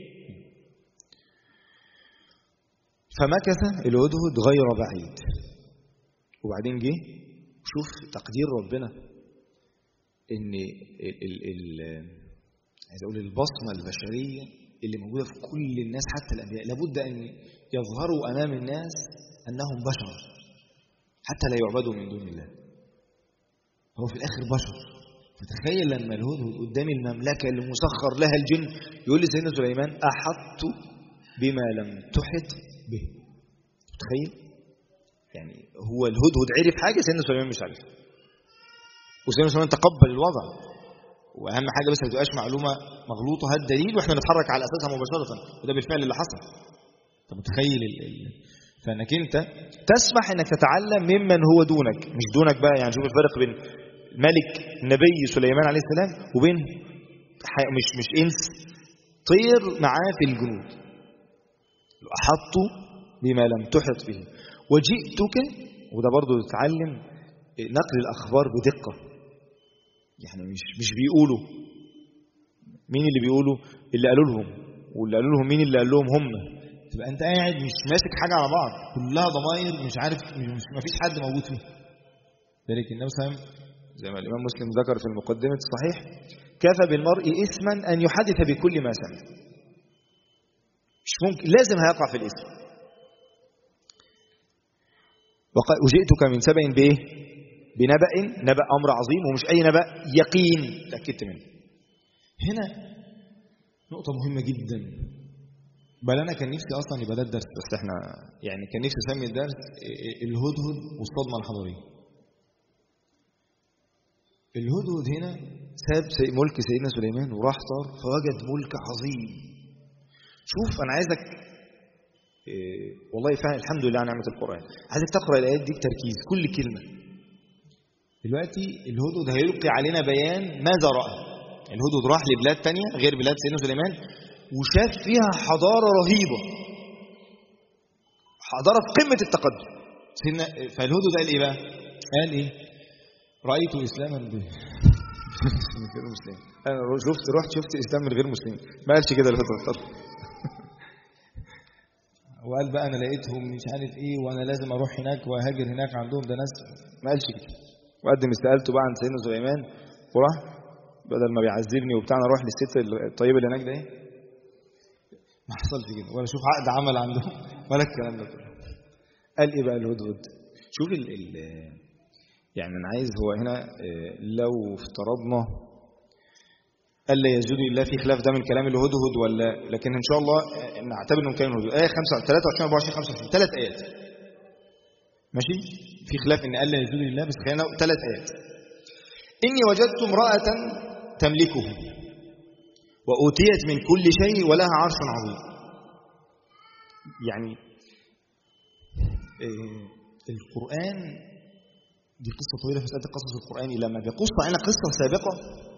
A: فمكث الهدهد غير بعيد وبعدين جه شوف تقدير ربنا ان ال ال عايز اقول البصمه البشريه اللي موجوده في كل الناس حتى الانبياء لابد ان يظهروا امام الناس انهم بشر حتى لا يعبدوا من دون الله هو في الاخر بشر فتخيل لما الهدهد قدام المملكه اللي مسخر لها الجن يقول لي سيدنا سليمان احطت بما لم تحط به تخيل يعني هو الهدهد عرف حاجة سيدنا سليمان مش عارف وسيدنا سليمان تقبل الوضع واهم حاجه بس ما تبقاش معلومه مغلوطه هات دليل واحنا نتحرك على اساسها مباشره وده بالفعل اللي حصل انت متخيل ال... ال... فانك انت تسمح انك تتعلم ممن هو دونك مش دونك بقى يعني شوف الفرق بين ملك نبي سليمان عليه السلام وبين مش مش انس طير معاه في الجنود احطوا بما لم تحط به وجئتك وده برضه تتعلم نقل الاخبار بدقه يعني مش مش بيقولوا مين اللي بيقولوا اللي قالوا لهم واللي قالوا لهم مين اللي قال لهم هم تبقى انت قاعد مش ماسك حاجه على بعض كلها ضماير مش عارف مش ما فيش حد موجود فيها ذلك النبي صلى الله عليه وسلم زي ما الامام مسلم ذكر في المقدمه الصحيح كفى بالمرء اثما ان يحدث بكل ما سمع مش ممكن لازم هيقع في الاثم وجئتك من سبع بايه بنبأ نبأ أمر عظيم ومش أي نبأ يقين تأكدت منه هنا نقطة مهمة جدا
B: بل انا كان نفسي اصلا يبقى ده الدرس
A: بس احنا
B: يعني كان نفسي اسمي الدرس الهدهد والصدمه الحضاريه الهدهد هنا
A: ساب سي- ملك سيدنا سليمان وراح طار فوجد ملك عظيم شوف انا عايزك إيه والله فعلا الحمد لله على نعمه القران عايزك تقرا الايات دي بتركيز كل كلمه
B: دلوقتي الهدهد هيلقي علينا بيان ماذا راى الهدهد راح لبلاد تانية غير بلاد سيدنا سليمان
A: وشاف فيها حضاره رهيبه حضاره في قمه التقدم
B: سيدنا فالهدهد قال ايه بقى قال ايه رايت اسلاما ب...
A: من غير مسلم انا شفت رحت شفت اسلام من غير مسلم ما قالش كده الفتره
B: وقال بقى انا لقيتهم مش عارف ايه وانا لازم اروح هناك واهاجر هناك عندهم ده ناس
A: ما قالش كده وقدم استقالته بقى عند سيدنا سليمان وراح بدل ما بيعذبني وبتاع انا اروح للست الطيبه اللي هناك ده ايه
B: ما حصلش كده ولا شوف عقد عمل عندهم
A: ولا الكلام ده كله قال ايه بقى الهدهد شوف ال ال يعني انا عايز هو هنا آه، لو افترضنا الا يسجد لله في خلاف ده من كلام الهدهد ولا لكن ان شاء الله آه، نعتبر انه كلام الهدهد ايه 5 23 24 25 ثلاث ايات ماشي في خلاف ان الا يسجد لله بس خلينا ثلاث ايات اني وجدت امراه تملكهم وأوتيت من كل شيء ولها عرش عظيم يعني
B: إيه القران دي قصه طويله في مساله قصص القران لما بيقص علينا قصه سابقه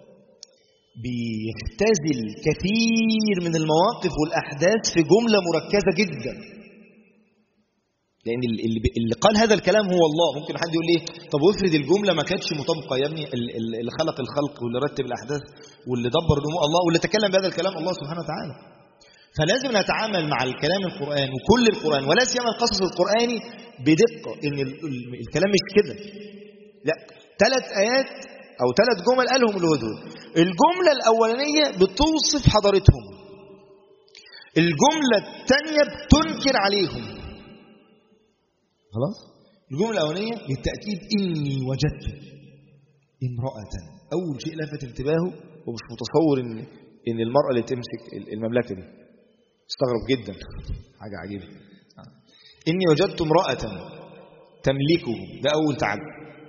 A: بيختزل كثير من المواقف والأحداث في جملة مركزة جدا لأن اللي, اللي قال هذا الكلام هو الله ممكن حد يقول ليه طب وافرض الجملة ما كانتش مطابقة يا ابني ال- ال- اللي خلق الخلق واللي رتب الأحداث واللي دبر الأمور الله واللي تكلم بهذا الكلام الله سبحانه وتعالى فلازم نتعامل مع الكلام القرآن وكل القرآن ولا سيما القصص القرآني بدقة إن ال- ال- الكلام مش كده لا ثلاث آيات أو ثلاث جمل قالهم الهدهد الجملة الأولانية بتوصف حضارتهم الجملة الثانية بتنكر عليهم
B: خلاص الجمله الاولانيه بالتاكيد اني وجدت امراه
A: أول شيء لفت انتباهه ومش متصور إن إن المرأة اللي تمسك المملكة دي استغرب جدا حاجة عجيبة إني وجدت امرأة تملكه ده أول تعجب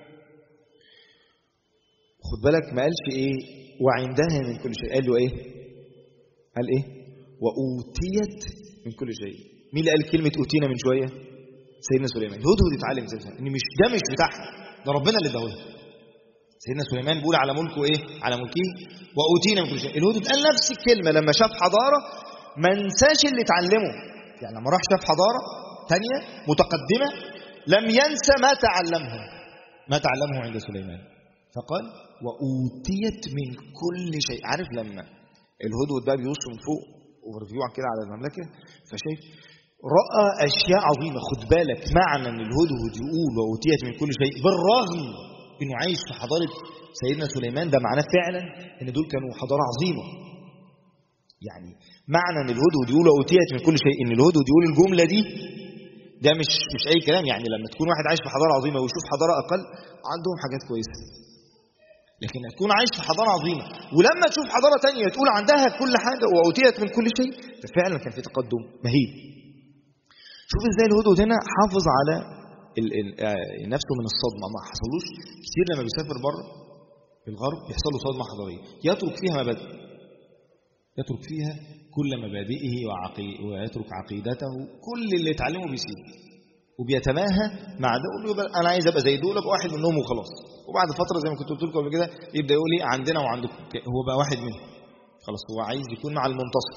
A: خد بالك ما قالش إيه وعندها من كل شيء قال له إيه قال إيه وأوتيت من كل شيء مين اللي قال كلمة أوتينا من شوية سيدنا سليمان الهدهد يتعلم سيدنا إن مش ده مش بتاعها ده ربنا اللي اداهولها سيدنا سليمان بيقول على ملكه ايه على ملكه واوتينا من كل شيء الهدهد قال نفس الكلمه لما شاف حضاره ما نساش اللي اتعلمه يعني لما راح شاف حضاره تانية متقدمه لم ينسى ما تعلمه ما تعلمه عند سليمان فقال واوتيت من كل شيء عارف لما الهدهد بقى بيوصل من فوق اوفرفيو كده على المملكه فشايف راى اشياء عظيمه خد بالك معنى ان الهدهد يقول واوتيت من كل شيء بالرغم انه عايش في حضاره سيدنا سليمان ده معناه فعلا ان دول كانوا حضاره عظيمه يعني معنى ان الهدهد يقول اوتيت من كل شيء ان الهدهد يقول الجمله دي ده مش مش اي كلام يعني لما تكون واحد عايش في حضاره عظيمه ويشوف حضاره اقل عندهم حاجات كويسه لكن تكون عايش في حضاره عظيمه ولما تشوف حضاره تانية تقول عندها كل حاجه واوتيت من كل شيء ففعلا كان في تقدم مهيب شوف ازاي الهدهد هنا حافظ على ال ال آه، نفسه من الصدمه ما حصلوش كتير لما بيسافر بره في الغرب بيحصل له صدمه حضاريه يترك فيها مبادئ يترك فيها كل مبادئه وعقي... ويترك عقيدته كل اللي اتعلمه بيسيبه وبيتماهى مع ده يقول له يبقى انا عايز ابقى زي دول ابقى واحد منهم وخلاص وبعد فتره زي ما كنت قلت لكم قبل كده يبدا يقول لي عندنا وعندكم هو بقى واحد منهم خلاص هو عايز يكون مع المنتصر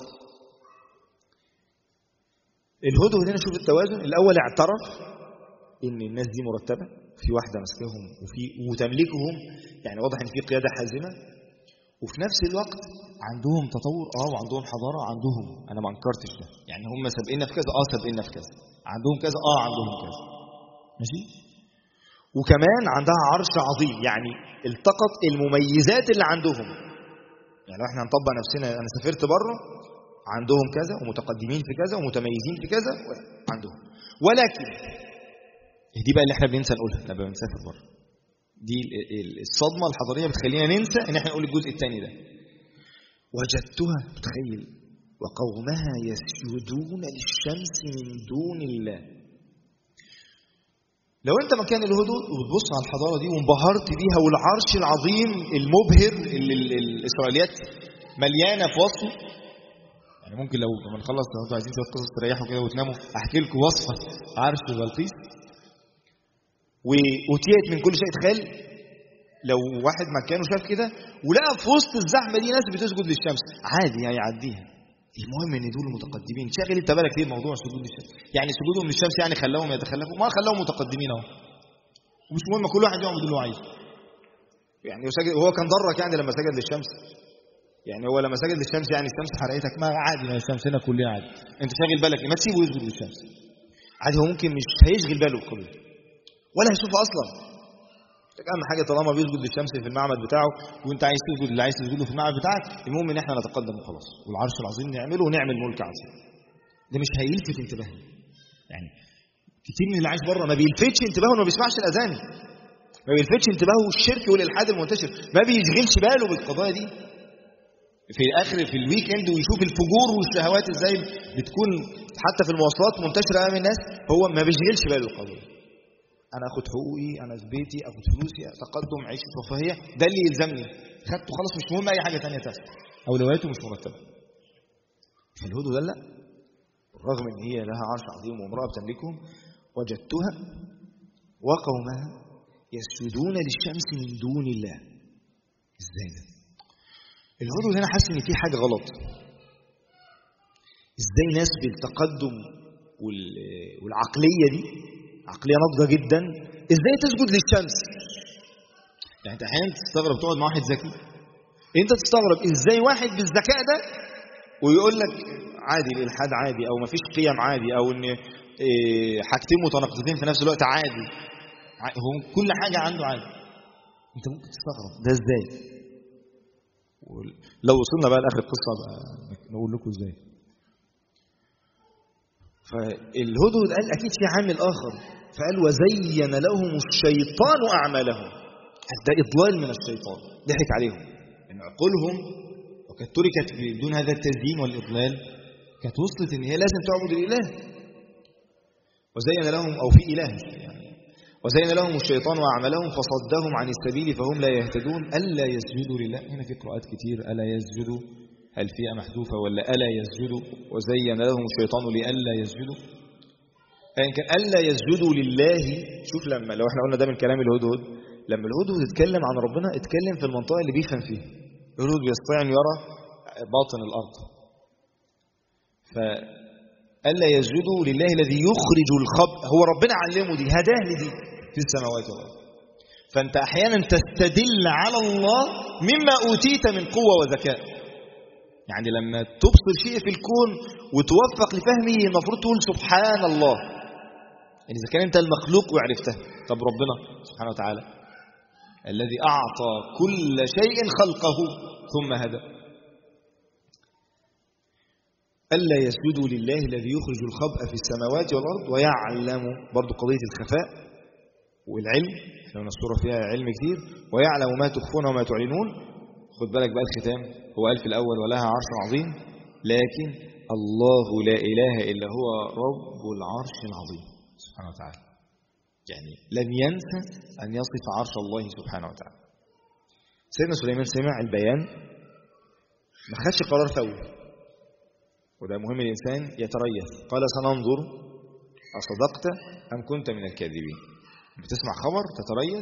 A: الهدهد هنا شوف التوازن الاول اعترف ان الناس دي مرتبه في واحده ماسكاهم وفي وتملكهم يعني واضح ان في قياده حازمه وفي نفس الوقت عندهم تطور اه وعندهم حضاره عندهم انا ما انكرتش ده يعني هم سابقنا في كذا اه سابقنا في كذا عندهم كذا اه عندهم كذا ماشي وكمان عندها عرش عظيم يعني التقط المميزات اللي عندهم يعني لو احنا هنطبق نفسنا انا سافرت بره عندهم كذا ومتقدمين في كذا ومتميزين في كذا عندهم ولكن دي بقى اللي احنا بننسى نقولها لما بنسافر بره دي ال- ال- الصدمه الحضاريه بتخلينا ننسى ان احنا نقول الجزء الثاني ده وجدتها تخيل وقومها يسجدون للشمس من دون الله
B: لو انت مكان الهدوء وبتبص على الحضاره دي وانبهرت بيها والعرش العظيم المبهر اللي ال- ال- الاسرائيليات مليانه في وصفه يعني ممكن لو لما نخلص لو انتوا عايزين شويه قصص تريحوا كده وتناموا احكي لكم وصفه عرش بلقيس
A: وأتيت من كل شيء تخيل لو واحد مكانه شاف كده ولقى في وسط الزحمه دي ناس بتسجد للشمس عادي يعني يعديها المهم ان دول متقدمين شاغل انت بالك ليه موضوع سجود للشمس يعني سجودهم للشمس يعني خلاهم يتخلفوا ما خلاهم متقدمين اهو ومش مهم كل واحد يعمل اللي هو عايزه يعني هو سجد هو كان ضرك يعني لما سجد للشمس يعني هو لما سجد للشمس يعني الشمس حرقتك
B: ما عادي ما الشمس هنا كلها عادي
A: انت شاغل بالك ما تسيبه يسجد للشمس عادي هو ممكن مش هيشغل باله بالقضيه ولا هيشوفها اصلا اهم حاجه طالما بيسجد للشمس في المعبد بتاعه وانت عايز تسجد اللي عايز تسجد له في المعبد بتاعك المهم ان احنا نتقدم وخلاص والعرش العظيم نعمله ونعمل ملك عظيم ده مش هيلفت انتباهنا يعني كتير من اللي عايش بره ما بيلفتش انتباهه انه ما بيسمعش الاذان ما بيلفتش انتباهه الشرك والالحاد المنتشر ما بيشغلش باله بالقضايا دي في الاخر في الويك اند ويشوف الفجور والشهوات ازاي بتكون حتى في المواصلات منتشره امام الناس هو ما بيشغلش باله بالقضيه انا اخد حقوقي انا في بيتي اخد فلوسي تقدم عيشه رفاهيه ده اللي يلزمني خدته خلاص مش مهم اي حاجه ثانيه تحصل اولوياته مش مرتبه فالهدوء ده لا رغم ان هي لها عرش عظيم وامراه بتملكه وجدتها وقومها يسجدون للشمس من دون الله ازاي ده الهدوء هنا حاسس ان في حاجه غلط ازاي ناس بالتقدم وال- والعقليه دي عقليه ناضجه جدا ازاي تسجد للشمس يعني انت احيانا تستغرب تقعد مع واحد ذكي انت تستغرب ازاي واحد بالذكاء ده ويقول لك عادي الالحاد عادي او مفيش قيم عادي او ان إيه، حاجتين متناقضتين في نفس الوقت عادي ع- هو كل حاجه عنده عادي انت ممكن تستغرب ده ازاي لو وصلنا بقى لاخر القصه بقى نقول لكم ازاي فالهدهد قال اكيد في عامل اخر فقال وزين لهم الشيطان اعمالهم ده اضلال من الشيطان ضحك عليهم ان عقولهم وقد تركت بدون هذا التزيين والاضلال كانت وصلت ان هي لازم تعبد الاله وزين لهم او في اله يعني وزين لهم الشيطان اعمالهم فصدهم عن السبيل فهم لا يهتدون الا يسجدوا لله هنا في قراءات كتير الا يسجدوا هل فيها محذوفه ولا الا يسجدوا وزين لهم الشيطان لالا يسجدوا أيا كان الا يسجدوا لله شوف لما لو احنا قلنا ده من كلام الهدهد لما الهدهد اتكلم عن ربنا اتكلم في المنطقه اللي بيفهم فيها الهدهد بيستطيع ان يرى باطن الارض فألا يسجدوا لله الذي يخرج الخبء هو ربنا علمه دي هداه لدي في السماوات والأرض فأنت أحيانا تستدل على الله مما أوتيت من قوة وذكاء يعني لما تبصر شيء في الكون وتوفق لفهمه المفروض تقول سبحان الله يعني إذا كان أنت المخلوق وعرفته طب ربنا سبحانه وتعالى الذي أعطى كل شيء خلقه ثم هدى ألا يسجدوا لله الذي يخرج الخبأ في السماوات والأرض ويعلم برضو قضية الخفاء والعلم احنا من السورة فيها علم كتير ويعلم ما تخفون وما تعلنون خد بالك بقى الختام هو قال في الأول ولها عرش عظيم لكن الله لا إله إلا هو رب العرش العظيم سبحانه وتعالى يعني لم ينسى أن يصف عرش الله سبحانه وتعالى سيدنا سليمان سمع البيان ما خدش قرار فوري وده مهم الإنسان يتريث قال سننظر أصدقت أم كنت من الكاذبين بتسمع خبر تتريث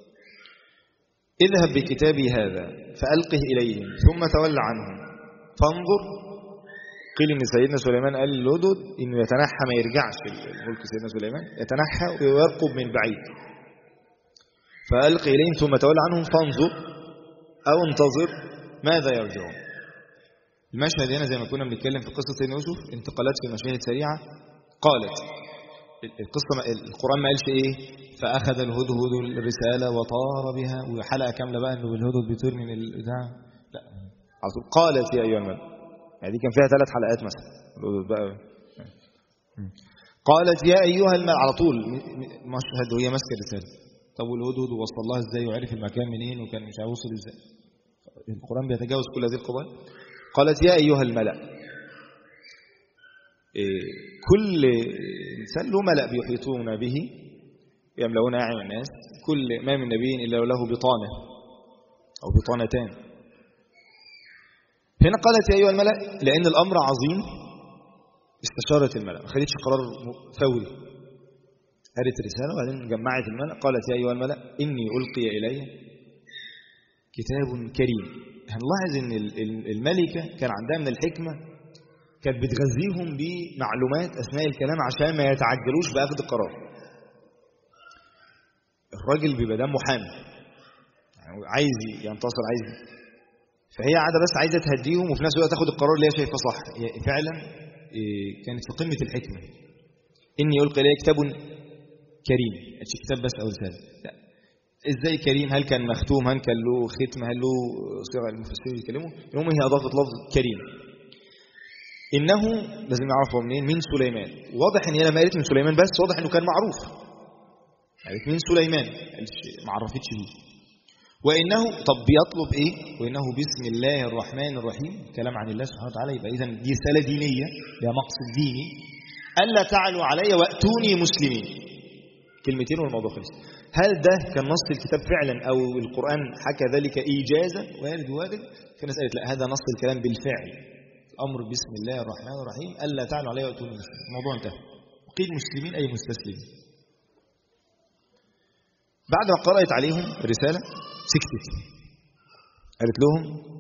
A: اذهب بكتابي هذا فألقه إليهم ثم تول عنهم فانظر قيل إن سيدنا سليمان قال للودد إنه يتنحى ما يرجعش الملك سيدنا سليمان يتنحى ويرقب من بعيد فألقي إليهم ثم تول عنهم فانظر أو انتظر ماذا يرجعون المشهد هنا زي ما كنا بنتكلم في قصة سيدنا يوسف انتقالات في مشاهد سريعة قالت القصة ما القرآن ما قالش إيه فأخذ الهدهد الرسالة وطار بها وحلقة كاملة بقى إنه بالهدهد بيطير من البتاع لا على طول قالت يا أيها الملك يعني دي كان فيها ثلاث حلقات مثلا الهدهد بقى قالت يا أيها الملك على طول مشهد وهي ماسكة الرسالة طب والهدهد وصل لها ازاي وعرف المكان منين وكان مش هيوصل ازاي القرآن بيتجاوز كل هذه القضايا قالت يا أيها الملأ كل إنسان له ملأ بيحيطون به يملؤون أعين الناس كل ما من نبي إلا له بطانة أو بطانتان هنا قالت يا أيها الملأ لأن الأمر عظيم استشارت الملأ ما خدتش قرار فوري قالت رسالة وبعدين جمعت الملأ قالت يا أيها الملأ إني ألقي إلي كتاب كريم هنلاحظ أن الملكة كان عندها من الحكمة كانت بتغذيهم بمعلومات أثناء الكلام عشان ما يتعجلوش بأخذ القرار الراجل بيبقى ده محامي يعني عايز ينتصر عايز فهي قاعده بس عايزه تهديهم وفي نفس الوقت تاخد القرار اللي هي شايفاه صح فعلا كانت في قمه الحكمه اني القي الي كتاب كريم مش كتاب بس او رساله لا ازاي كريم هل كان مختوم هل كان له ختم هل له صيغه المفسرين يتكلموا المهم هي اضافت لفظ كريم انه لازم نعرفه منين من سليمان واضح ان هي لما قالت من سليمان بس واضح انه كان معروف قالت من سليمان ما عرفتش بيه وإنه طب بيطلب إيه وإنه بسم الله الرحمن الرحيم كلام عن الله سبحانه وتعالى يبقى إذن دي رسالة دينية لها مقصد ديني ألا تعلوا علي وأتوني مسلمين كلمتين والموضوع خلص هل ده كان نص الكتاب فعلا أو القرآن حكى ذلك إيجازا وارد وارد في ناس قالت لا هذا نص الكلام بالفعل الأمر بسم الله الرحمن الرحيم ألا تعلوا علي وأتوني مسلمين الموضوع انتهى وقيل مسلمين أي مستسلمين بعد ما قرأت عليهم الرسالة سكتت قالت لهم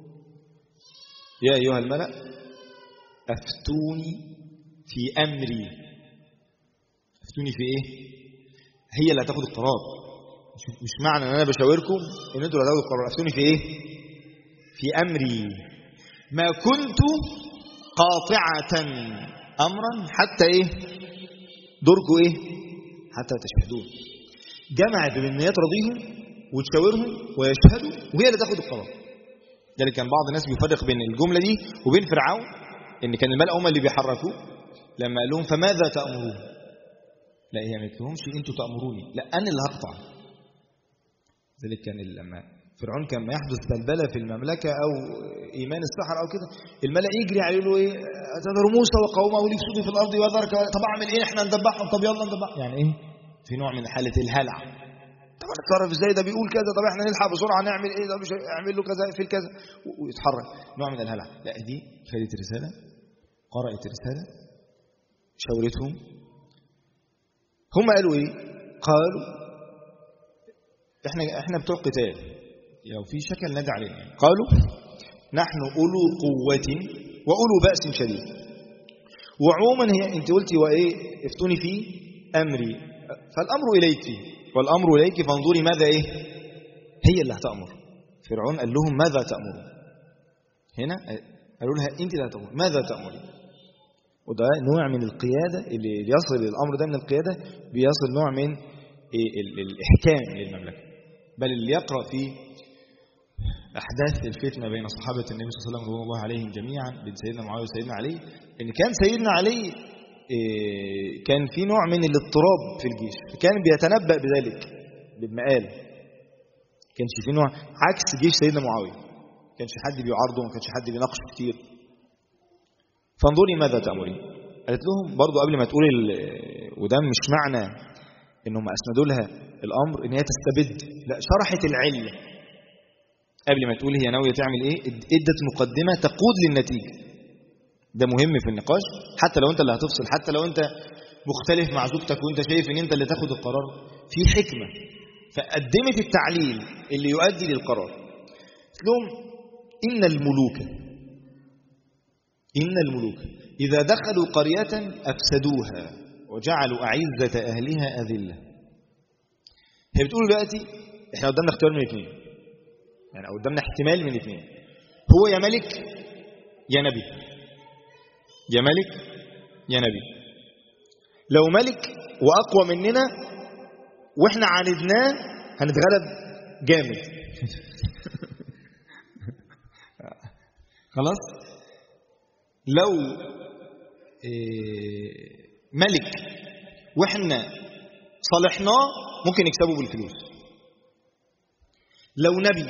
A: يا أيها الملأ أفتوني في أمري أفتوني في إيه هي اللي هتاخد القرار مش معنى أن أنا بشاوركم أن أنتوا اللي هتاخدوا القرار أفتوني في إيه في أمري ما كنت قاطعة أمرا حتى إيه دوركم إيه حتى تشهدون جمعت بين ان هي ترضيهم وتشاورهم ويشهدوا وهي اللي تاخد القرار ذلك كان بعض الناس بيفرق بين الجمله دي وبين فرعون ان كان الملأ هم اللي بيحركوه لما قال لهم فماذا تأمرون لا هي ما قالتلهمش انتوا تأمروني لا انا اللي هقطع ذلك كان لما فرعون كان ما يحدث بلبلة في المملكة أو إيمان السحر أو كده الملأ يجري عليه له إيه تذر موسى وقومه ليفسدوا في الأرض ويذرك طب أعمل إيه إحنا ندبحهم طب يلا ندبحهم يعني إيه في نوع من حالة الهلع طب نتصرف ازاي ده بيقول كذا طب احنا نلحق بسرعه نعمل ايه ده مش اعمل له كذا في كذا ويتحرك نوع من الهلع لا دي خدت رساله قرأت رساله شاورتهم هم قالوا ايه قالوا احنا احنا بتوع قتال لو في شكل نادى علينا قالوا نحن اولو قوه واولو باس شديد وعموما هي انت قلتي وايه افتوني في امري فالامر اليك والامر اليك فانظري ماذا ايه هي اللي هتامر فرعون قال لهم ماذا تامرون هنا قالوا لها انت لا تامر ماذا تامرين وده نوع من القياده اللي يصل الامر ده من القياده بيصل نوع من الاحكام للمملكه بل اللي يقرا في احداث الفتنه بين صحابه النبي صلى الله عليه وسلم رضوان الله عليهم جميعا بين سيدنا معاويه وسيدنا علي ان كان سيدنا علي كان في نوع من الاضطراب في الجيش كان بيتنبأ بذلك بالمقال كانش في نوع عكس جيش سيدنا معاوية كانش حد بيعارضه ما كانش حد بيناقشه كتير فانظري ماذا تأمرين قالت لهم برضو قبل ما تقول وده مش معنى انهم اسندوا لها الامر ان هي تستبد لا شرحت العله قبل ما تقول هي ناويه تعمل ايه ادت مقدمه تقود للنتيجه ده مهم في النقاش حتى لو انت اللي هتفصل حتى لو انت مختلف مع زوجتك وانت شايف ان انت اللي تاخد القرار في حكمة فقدمت التعليل اللي يؤدي للقرار قلت لهم إن الملوك إن الملوك إذا دخلوا قرية أفسدوها وجعلوا أعزة أهلها أذلة هي بتقول دلوقتي احنا قدامنا اختيار من اثنين يعني قدامنا احتمال من اثنين هو يا ملك يا نبي يا ملك يا نبي لو ملك وأقوى مننا وإحنا عاندناه هنتغلب جامد خلاص لو ملك وإحنا صالحناه ممكن يكسبه بالفلوس لو نبي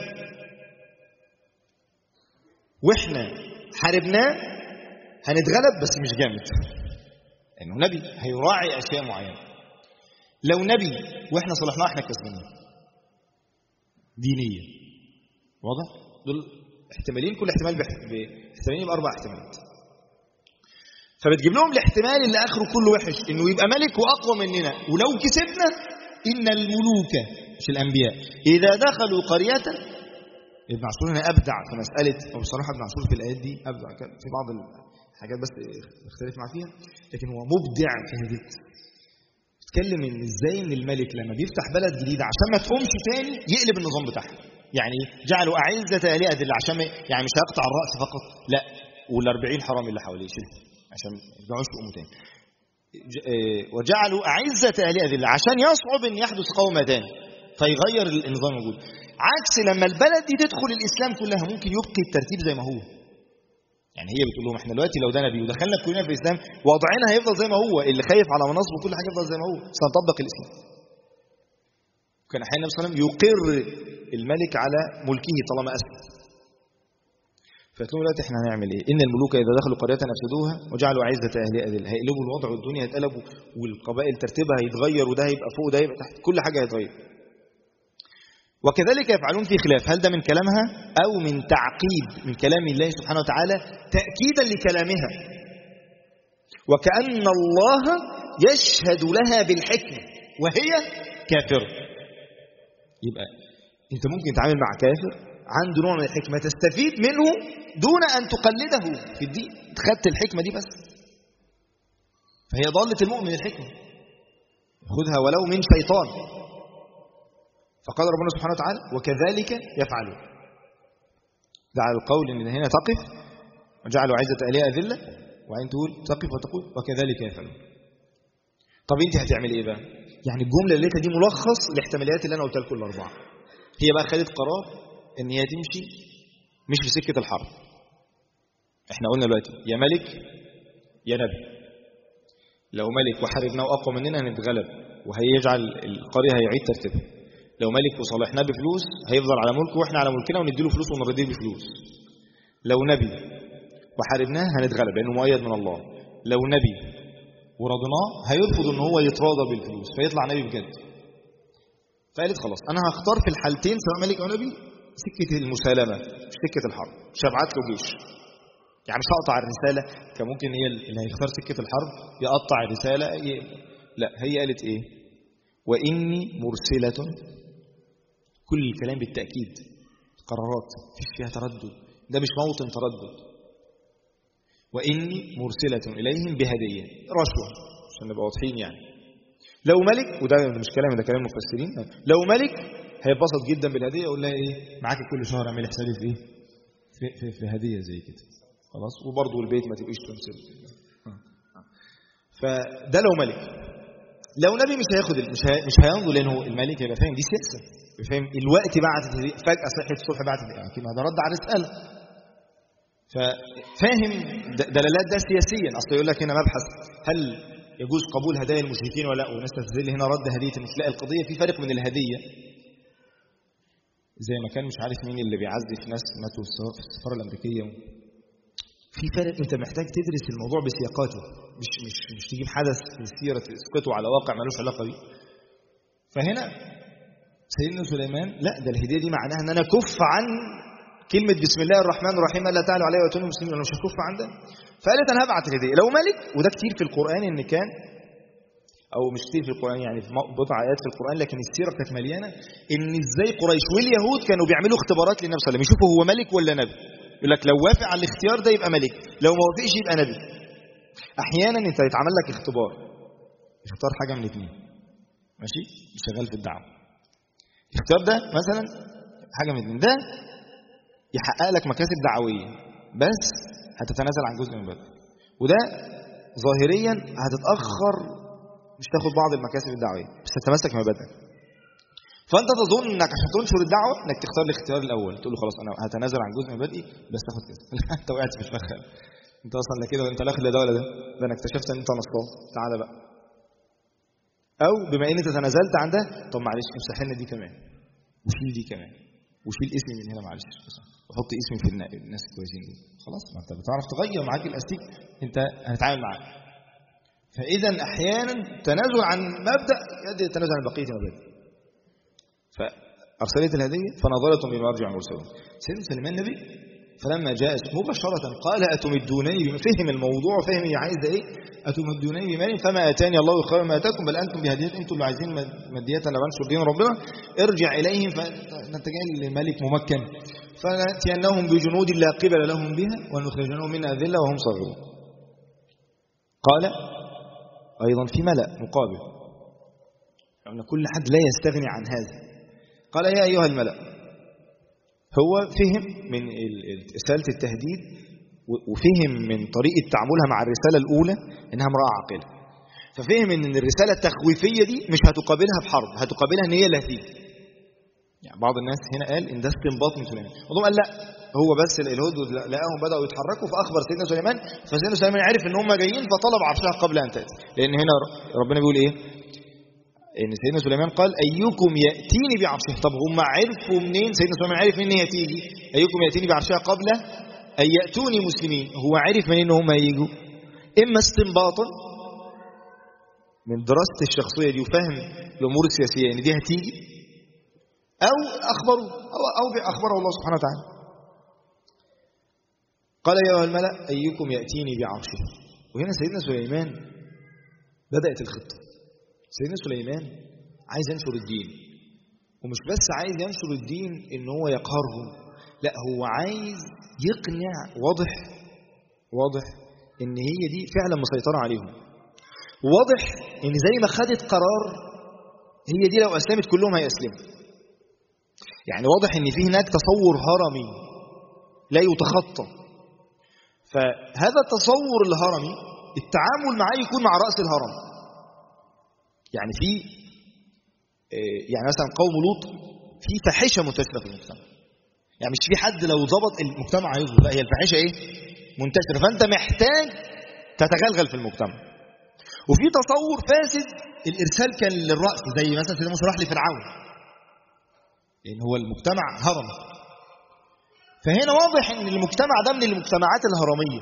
A: وإحنا حاربناه هنتغلب بس مش جامد
B: انه نبي هيراعي اشياء معينه لو نبي واحنا صلحناه احنا كسبانين دينيه واضح دول احتمالين كل احتمال باحتمالين باربع احتمالات فبتجيب لهم الاحتمال اللي اخره كله وحش انه يبقى ملك واقوى مننا ولو كسبنا ان الملوك مش الانبياء اذا دخلوا قريه ابن عاشور هنا ابدع في مساله وبصراحه ابن عاشور في الايات دي ابدع في بعض الحاجات بس اختلف معاه فيها لكن هو مبدع في هذه بيتكلم ان ازاي ان الملك لما بيفتح بلد جديده عشان ما تقومش تاني يقلب النظام بتاعها يعني جعلوا اعزه اهلها ذل عشان يعني مش هيقطع الراس فقط لا وال40 حرام اللي حواليه شيلهم عشان ما يرجعوش يقوموا تاني وجعلوا أعزة أهلها ذلة عشان يصعب أن يحدث قومة تاني فيغير النظام الموجود عكس لما البلد دي تدخل الإسلام كلها ممكن يبقي الترتيب زي ما هو يعني هي بتقول لهم احنا دلوقتي لو ده نبي ودخلنا كلنا في الاسلام وضعنا هيفضل زي ما هو اللي خايف على مناصب وكل حاجه يفضل زي ما هو سنطبق الاسلام كان احيانا النبي صلى الله عليه وسلم يقر الملك على ملكه طالما اسلم فقلت لهم دلوقتي احنا هنعمل ايه؟ ان الملوك اذا دخلوا قريه افسدوها وجعلوا عزه اهلها اذل هيقلبوا الوضع والدنيا هتقلبوا والقبائل ترتيبها هيتغير وده هيبقى فوق وده هيبقى تحت كل حاجه هيتغير. وكذلك يفعلون في خلاف هل ده من كلامها او من تعقيب من كلام الله سبحانه وتعالى تاكيدا لكلامها. وكان الله يشهد لها بالحكمه وهي كافره. يبقى انت ممكن تتعامل مع كافر عنده نوع من الحكمة تستفيد منه دون أن تقلده في الدين خدت الحكمة دي بس فهي ضالة المؤمن الحكمة خذها ولو من شيطان فقال ربنا سبحانه وتعالى وكذلك يفعلون ده على القول ان هنا تقف وجعلوا عزة أهلها أذلة وبعدين تقول تقف وتقول وكذلك يفعلون طب انت هتعمل ايه بقى يعني الجملة اللي دي ملخص الاحتماليات اللي انا قلتها لكم الاربعه هي بقى خدت قرار ان هي تمشي مش في سكه الحرب احنا قلنا دلوقتي يا ملك يا نبي لو ملك وحاربنا واقوى مننا هنتغلب وهيجعل القريه هيعيد ترتيبها لو ملك وصالحناه بفلوس هيفضل على ملكه واحنا على ملكنا ونديله فلوس ونرضيه بفلوس لو نبي وحاربناه هنتغلب لانه مؤيد من الله لو نبي ورضناه هيرفض ان هو يتراضى بالفلوس فيطلع نبي بجد فقالت خلاص انا هختار في الحالتين سواء ملك او نبي سكه المسالمه مش سكه الحرب مش هبعت له جيش يعني مش هقطع الرساله كان ممكن هي اللي هيختار سكه الحرب يقطع الرساله ي... لا هي قالت ايه واني مرسله كل الكلام بالتاكيد قرارات مفيش فيها تردد ده مش موطن تردد واني مرسله اليهم بهديه رشوه عشان نبقى واضحين يعني لو ملك وده مش كلام ده كلام المفسرين لو ملك هيتبسط جدا بالهديه يقول لها ايه معاك كل شهر اعملي حسابي في ايه في, في, في هديه زي كده خلاص وبرضه البيت ما تبقيش تمثل فده لو ملك لو نبي مش هياخد مش هي مش هينظر لانه الملك هيبقى فاهم دي سياسه فاهم الوقت بعت فجاه صحيت الصبح بعت اكيد ما ده رد على الرساله ففاهم دلالات ده سياسيا اصل يقول لك هنا مبحث هل يجوز قبول هدايا المشركين ولا لا وناس تستدل هنا رد هديه المثل القضيه في فرق من الهديه زي ما كان مش عارف مين اللي بيعزي في ناس ماتوا في السفاره الامريكيه في فرق انت محتاج تدرس الموضوع بسياقاته مش مش مش تجيب حدث في السيره تسقطه على واقع ملوش علاقه بيه فهنا سيدنا سليمان لا ده الهديه دي معناها ان انا كف عن كلمة بسم الله الرحمن الرحيم ألا تعلوا علي وأتوني مسلمين أنا مش هكف عن ده فقالت أنا هبعت الهدية لو ملك وده كتير في القرآن إن كان أو مش كتير في القرآن يعني في بضع آيات في القرآن لكن السيرة كانت مليانة إن إزاي قريش واليهود كانوا بيعملوا اختبارات للنبي صلى الله عليه وسلم يشوفوا هو ملك ولا نبي يقول لك لو وافق على الاختيار ده يبقى ملك لو ما وافقش يبقى نبي أحيانا أنت يتعمل لك اختبار اختار حاجة من الاثنين ماشي شغال في الدعوة الاختيار ده مثلا حاجة من الاثنين ده يحقق لك مكاسب دعوية بس هتتنازل عن جزء من بدنك وده ظاهريا هتتأخر مش تاخد بعض المكاسب الدعوية بس تتمسك بمبادئك فانت تظن انك عشان تنشر الدعوه انك تختار الاختيار الاول تقول له خلاص انا هتنازل عن جزء من مبادئي بس تاخد كذا انت وقعت في الفخ انت اصلا لا كده وانت لا لا ده ولا ده ده انا اكتشفت ان انت نصاب تعالى بقى او بما ان انت تنازلت عن ده طب معلش امسح لنا دي كمان وشيل دي كمان وشيل اسمي من هنا معلش وحط اسمي في الناس الكويسين دول خلاص ما انت بتعرف تغير معاك الاستيك انت هنتعامل معاك فإذا أحيانا تنازل عن مبدأ يؤدي التنازل عن بقية المبادئ فأرسلت الهدية فنظرت بما يرجع المرسلون سيدنا سليمان النبي فلما جاء مباشرة قال أتمدونني بما فهم الموضوع فهم هي عايزة إيه أتمدونني بمال فما أتاني الله خير ما أتاكم بل أنتم بهدية أنتم اللي عايزين مدية أنا بنشر دين ربنا ارجع إليهم فنتجه لملك ممكن فنأتينهم بجنود لا قبل لهم بها ونخرجنهم منها ذلة وهم صغيرون قال أيضا في ملأ مقابل أن كل حد لا يستغني عن هذا قال يا أيها الملأ هو فهم من رسالة التهديد وفهم من طريقة تعاملها مع الرسالة الأولى إنها امرأة عاقلة ففهم إن الرسالة التخويفية دي مش هتقابلها بحرب هتقابلها إن هي اللي هتيجي يعني بعض الناس هنا قال إن ده استنباط من سليمان بعضهم قال لا هو بس الهدهد لقاهم بدأوا يتحركوا فأخبر سيدنا سليمان فسيدنا سليمان عرف إن هم جايين فطلب عرشها قبل أن تأتي لأن هنا ربنا بيقول إيه ان سيدنا سليمان قال ايكم ياتيني بعرشها طب هم عرفوا منين سيدنا سليمان عرف منين هي تيجي ايكم ياتيني بعرشها قبل ان ياتوني مسلمين هو عرف منين ان هم هيجوا اما استنباطا من دراسه الشخصيه دي وفهم الامور السياسيه ان دي هتيجي او اخبروا او او اخبره الله سبحانه وتعالى قال يا ايها الملا ايكم ياتيني بعرشها وهنا سيدنا سليمان بدات الخطه سيدنا سليمان عايز ينشر الدين ومش بس عايز ينشر الدين ان هو يقهرهم لا هو عايز يقنع واضح واضح ان هي دي فعلا مسيطرة عليهم واضح ان زي ما خدت قرار هي دي لو اسلمت كلهم هيسلموا يعني واضح ان في هناك تصور هرمي لا يتخطى فهذا التصور الهرمي التعامل معاه يكون مع رأس الهرم يعني في يعني مثلا قوم لوط في فاحشه منتشره في المجتمع يعني مش في حد لو ظبط المجتمع هيظبط لا هي الفاحشه ايه منتشره فانت محتاج تتغلغل في المجتمع وفي تصور فاسد الارسال كان للراس زي مثلا سيدنا موسى راح لفرعون لان هو المجتمع هرم فهنا واضح ان المجتمع ده من المجتمعات الهرميه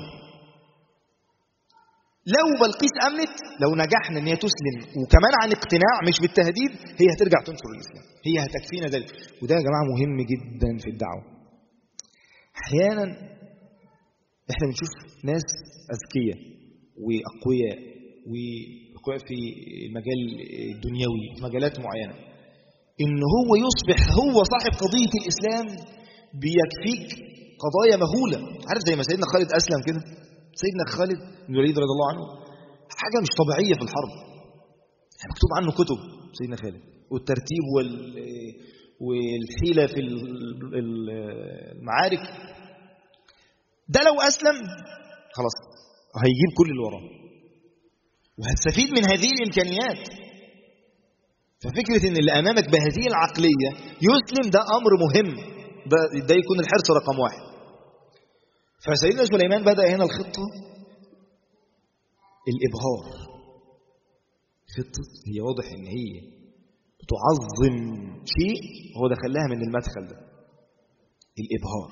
B: لو بلقيس امنت لو نجحنا ان هي تسلم وكمان عن اقتناع مش بالتهديد هي هترجع تنشر الاسلام هي هتكفينا ذلك وده يا جماعه مهم جدا في الدعوه احيانا احنا بنشوف ناس اذكياء واقوياء واقوياء في المجال الدنيوي في مجالات معينه ان هو يصبح هو صاحب قضيه الاسلام بيكفيك قضايا مهوله عارف زي ما سيدنا خالد اسلم كده سيدنا خالد بن الوليد رضي الله عنه حاجه مش طبيعيه في الحرب يعني مكتوب عنه كتب سيدنا خالد والترتيب وال والحيله في المعارك ده لو اسلم خلاص هيجيب كل اللي وراه وهتستفيد من هذه الامكانيات ففكره ان اللي امامك بهذه العقليه يسلم ده امر مهم ده, ده يكون الحرص رقم واحد فسيدنا سليمان بدأ هنا الخطة الإبهار خطة هي واضح إن هي تعظم شيء هو دخلها من المدخل ده الإبهار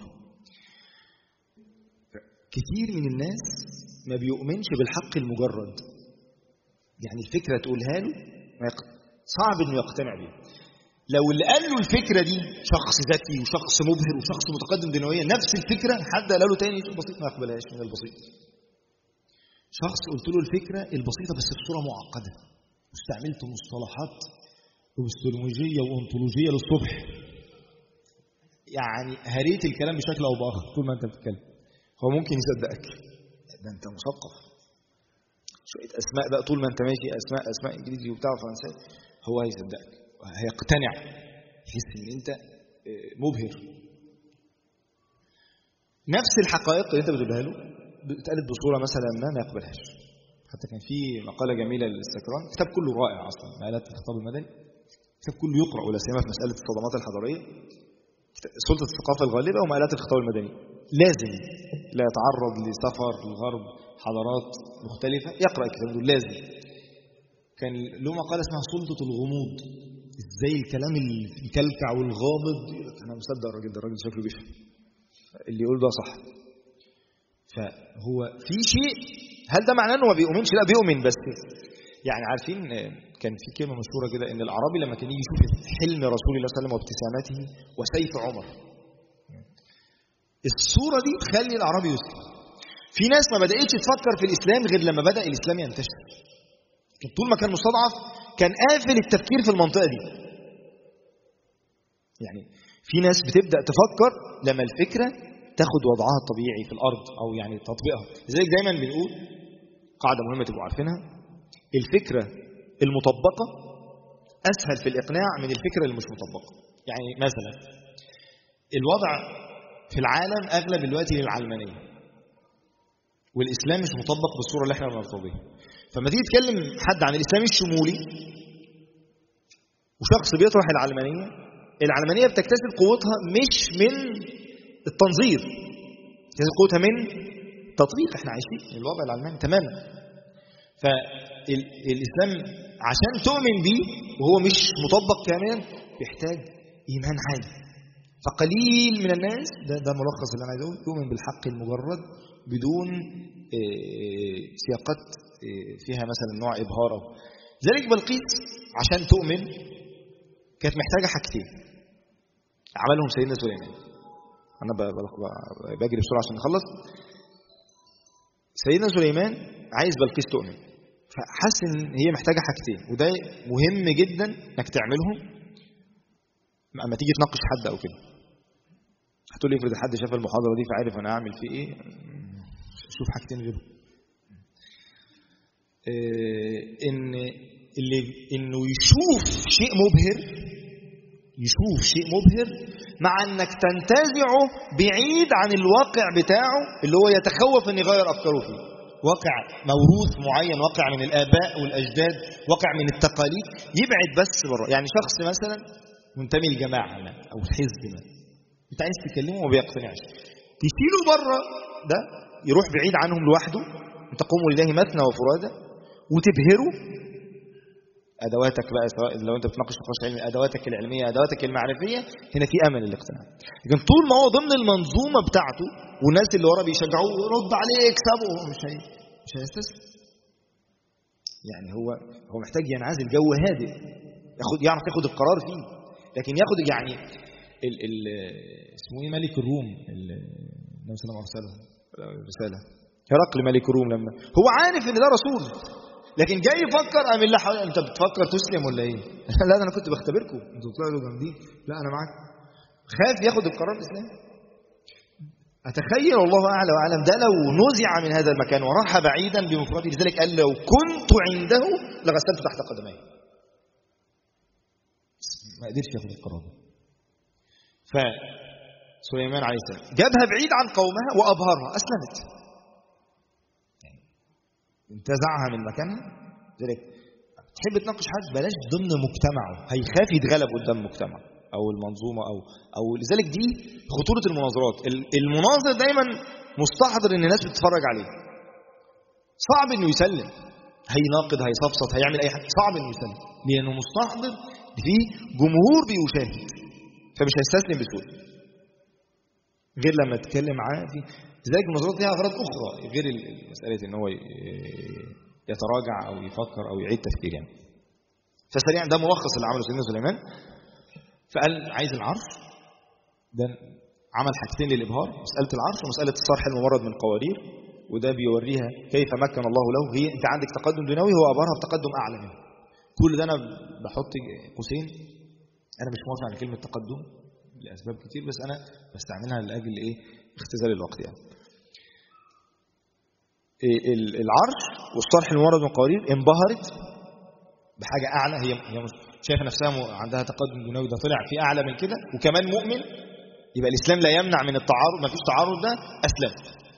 B: كثير من الناس ما بيؤمنش بالحق المجرد يعني الفكرة تقولها له صعب إنه يقتنع بيها لو اللي قال له الفكرة دي شخص ذكي وشخص مبهر وشخص متقدم دينويا نفس الفكرة حد قال له تاني بسيط ما يقبلهاش من البسيط شخص قلت له الفكرة البسيطة بس بصورة معقدة واستعملت مصطلحات ابستولوجية وانطولوجية للصبح يعني هريت الكلام بشكل أو بآخر طول ما أنت بتتكلم هو ممكن يصدقك ده أنت مثقف شوية أسماء بقى طول ما أنت ماشي أسماء أسماء إنجليزي وبتاع فرنساوي هو هيصدقك هيقتنع يحس ان انت مبهر نفس الحقائق اللي انت بتقولها له اتقالت بصوره مثلا ما ما يقبلهاش حتى كان في مقاله جميله للاستكران كتاب كله رائع اصلا مقالات الخطاب المدني كتاب كله يقرا ولا سيما في مساله الصدمات الحضاريه سلطه الثقافه الغالبه ومقالات الخطاب المدني لازم لا يتعرض لسفر الغرب حضارات مختلفه يقرا الكتاب دول لازم كان له مقاله اسمها سلطه الغموض ازاي الكلام الكلكع والغامض انا مصدق الراجل ده الراجل شكله بيفهم اللي يقول ده صح فهو في شيء هل ده معناه انه ما بيؤمنش لا بيؤمن بس يعني عارفين آه، كان في كلمه مشهوره كده ان الاعرابي لما كان يجي يشوف حلم رسول الله صلى الله عليه وسلم وابتسامته وسيف عمر الصوره دي تخلي الاعرابي يسلم في ناس ما بداتش تفكر في الاسلام غير لما بدا الاسلام ينتشر لكن طول ما كان مستضعف كان قافل التفكير في المنطقه دي يعني في ناس بتبدا تفكر لما الفكره تاخد وضعها الطبيعي في الارض او يعني تطبيقها لذلك دايما بنقول قاعده مهمه تبقوا عارفينها الفكره المطبقه اسهل في الاقناع من الفكره اللي مش مطبقه يعني مثلا الوضع في العالم اغلب دلوقتي للعلمانيه والاسلام مش مطبق بالصوره اللي احنا بنرتضيها بيها فلما تيجي تكلم حد عن الاسلام الشمولي وشخص بيطرح العلمانيه العلمانيه بتكتسب قوتها مش من التنظير بتكتسب قوتها من تطبيق احنا عايشين الوضع العلماني تماما فالاسلام عشان تؤمن بيه وهو مش مطبق كاملا بيحتاج ايمان عالي فقليل من الناس ده ده ملخص اللي انا عايز اقوله يؤمن بالحق المجرد بدون آه، سياقات آه، فيها مثلا نوع ابهار أو ذلك بلقيس عشان تؤمن كانت محتاجه حاجتين عملهم سيدنا سليمان انا ب- ب- ب- بجري بسرعه عشان نخلص سيدنا سليمان عايز بلقيس تؤمن فحس ان هي محتاجه حاجتين وده مهم جدا انك تعملهم اما تيجي تناقش حد او كده هتقول لي افرض حد شاف المحاضره دي فعارف انا اعمل فيه ايه شوف حاجتين غيرهم آه، ان اللي انه يشوف شيء مبهر يشوف شيء مبهر مع انك تنتزعه بعيد عن الواقع بتاعه اللي هو يتخوف ان يغير افكاره فيه واقع موروث معين واقع من الاباء والاجداد واقع من التقاليد يبعد بس بره يعني شخص مثلا منتمي لجماعه ما او حزب ما انت عايز تكلمه وما بيقتنعش تشيله بره ده يروح بعيد عنهم لوحده انت قوموا لله مثنى وفرادى وتبهره ادواتك بقى سواء لو انت بتناقش نقاش علمي ادواتك العلميه ادواتك المعرفيه هنا في امل الاقتناع لكن طول ما هو ضمن المنظومه بتاعته والناس اللي وراه بيشجعوه رد عليه اكسبه هو مش هي مش هيستسلم يعني هو هو محتاج ينعزل جو هادئ ياخد يعرف ياخد القرار فيه لكن ياخد يعني ال ال اسمه ايه ملك الروم ال- النبي صلى الله عليه وسلم رساله هرقل ملك الروم لما هو عارف ان ده رسول لكن جاي يفكر قام اللي حوالي انت بتفكر تسلم ولا ايه؟ لا ده انا كنت بختبركم انتوا طلعوا جامدين لا انا معاك خاف ياخد القرار الاسلامي اتخيل والله اعلى واعلم ده لو نزع من هذا المكان وراح بعيدا بمفرده لذلك قال لو كنت عنده لغسلت تحت قدميه بس ما قدرش ياخد القرار ده فسليمان عليه السلام جابها بعيد عن قومها وابهرها اسلمت انتزعها من مكانها ذلك تحب تناقش حد بلاش ضمن مجتمعه هيخاف يتغلب قدام مجتمعه او المنظومه او او لذلك دي خطوره المناظرات ال- المناظر دايما مستحضر ان الناس بتتفرج عليه صعب انه يسلم هيناقض هيصفصف هيعمل اي حاجه صعب انه يسلم لانه مستحضر في جمهور بيشاهد فمش هيستسلم بسهوله غير لما تتكلم معاه في لذلك المناظرات ليها اغراض اخرى غير ال- مساله ان هو ي- يتراجع او يفكر او يعيد تفكير يعني فسريعا ده ملخص اللي عمله سيدنا سليمان فقال عايز العرش ده عمل حاجتين للابهار مساله العرش ومساله الصرح الممرض من القوارير وده بيوريها كيف مكن الله له هي انت عندك تقدم دنيوي هو ابهرها بتقدم اعلى منه كل ده انا بحط قوسين انا مش موافق على كلمه تقدم لاسباب كتير بس انا بستعملها لاجل ايه اختزال الوقت يعني إيه ال- العرش والصرح الممرض من القوارير انبهرت بحاجه اعلى هي هي مش- شايفه نفسها م- عندها تقدم دنيوي ده طلع في اعلى من كده وكمان مؤمن يبقى الاسلام لا يمنع من التعارض ما فيش تعارض ده اسلم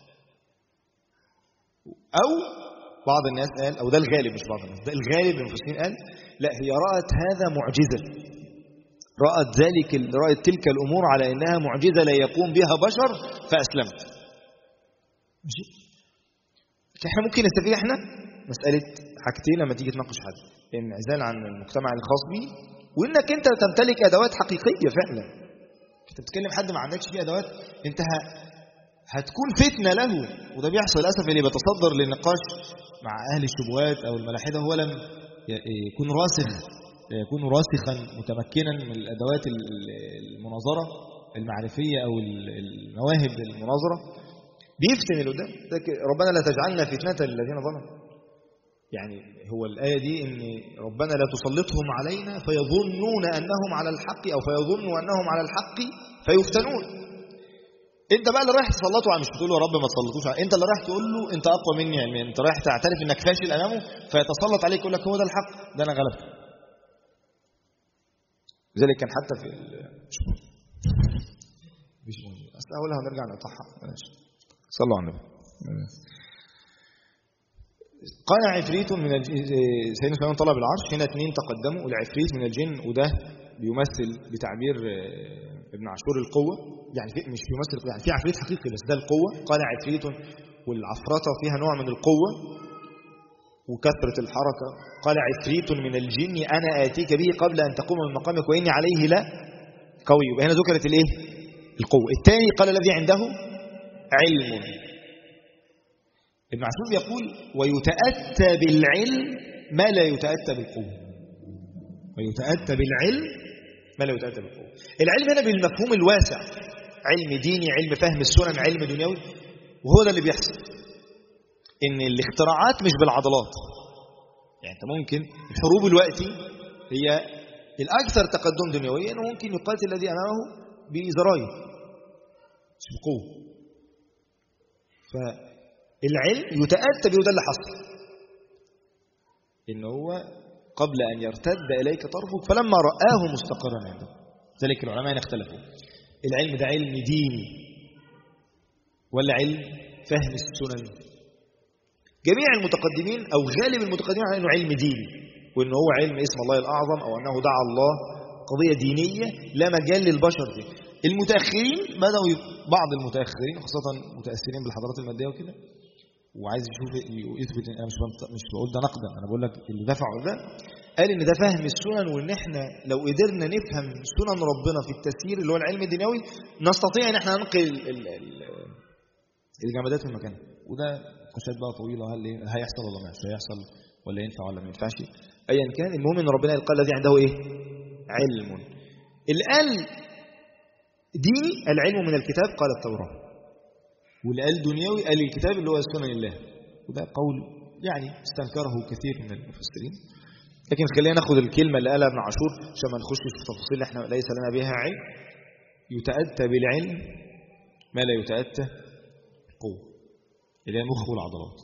B: او بعض الناس قال او ده الغالب مش بعض الناس ده الغالب من المفسرين قال لا هي رأت هذا معجزة رأت ذلك رأت تلك الأمور على أنها معجزة لا يقوم بها بشر فأسلمت ماشي لكن احنا ممكن نستفيد احنا مسألة حاجتين لما تيجي تناقش حد انعزال عن المجتمع الخاص بيه وانك انت تمتلك ادوات حقيقية فعلا انت بتتكلم حد ما عندكش فيه ادوات انت ه- هتكون فتنة له وده بيحصل للأسف اللي بيتصدر للنقاش مع أهل الشبهات أو الملاحدة هو لم يكون راسخ يكون راسخا متمكنا من الأدوات المناظرة المعرفية أو المواهب المناظرة بيفتن اللي قدام ربنا لا تجعلنا فتنة للذين ظلموا يعني هو الآية دي إن ربنا لا تسلطهم علينا فيظنون أنهم على الحق أو فيظنوا أنهم على الحق فيفتنون انت بقى اللي رايح تسلطه على مش بتقول له يا رب ما تسلطوش على انت اللي رايح تقول له انت اقوى مني يعني انت رايح تعترف انك فاشل امامه فيتسلط عليك يقول لك هو ده الحق ده انا غلبته لذلك كان حتى في مش مش موجود اصل اولها هنرجع نقطعها ماشي صلوا على النبي قال عفريت من الجن سيدنا سليمان طلب العرش هنا اثنين تقدموا العفريت من الجن وده بيمثل بتعبير ابن عاشور القوة يعني مش بيمثل يعني في عفريت حقيقي بس ده القوة قال عفريت والعفرطة فيها نوع من القوة وكثرة الحركة قال عفريت من الجن أنا آتيك به قبل أن تقوم من مقامك وإني عليه لا قوي يبقى هنا ذكرت الإيه القوة الثاني قال الذي عنده علم ابن عاشور يقول ويتأتى بالعلم ما لا يتأتى بالقوة ويتأتى بالعلم ما لا يتأتى بالقوة العلم هنا بالمفهوم الواسع علم ديني علم فهم السنن علم دنيوي وهو ده اللي بيحصل ان الاختراعات مش بالعضلات يعني انت ممكن الحروب الوقتي هي الاكثر تقدم دنيويا وممكن يقاتل الذي امامه بزراير مش بقوه فالعلم يتاتى به ده اللي حصل ان هو قبل ان يرتد اليك طرفك فلما راه مستقرا عنده ذلك العلماء اختلفوا العلم ده علم ديني ولا علم فهم السنن جميع المتقدمين أو غالب المتقدمين على أنه علم ديني وأنه هو علم اسم الله الأعظم أو أنه دعا الله قضية دينية لا مجال للبشر فيه المتأخرين بدأوا بعض المتأخرين خاصة متأثرين بالحضارات المادية وكده وعايز يشوف يثبت انا مش مش بقول ده نقدا انا بقول لك اللي دفعوا ده قال ان ده فهم السنن وان احنا لو قدرنا نفهم سنن ربنا في التسيير اللي هو العلم الدنيوي نستطيع ان احنا ننقل الجمادات من مكانها وده نقاشات بقى طويله هل هيحصل ولا مش هيحصل ولا ينفع ولا ما ينفعش ايا كان المهم ان ربنا قال الذي عنده ايه علم اللي قال ديني العلم من الكتاب قال التوراه واللي قال دنيوي قال الكتاب اللي هو سنن الله وده قول يعني استنكره كثير من المفسرين لكن خلينا ناخد الكلمه اللي قالها ابن عاشور عشان ما نخشش في تفاصيل احنا ليس لنا بها علم يتاتى بالعلم ما لا يتاتى قوه اللي هي المخ والعضلات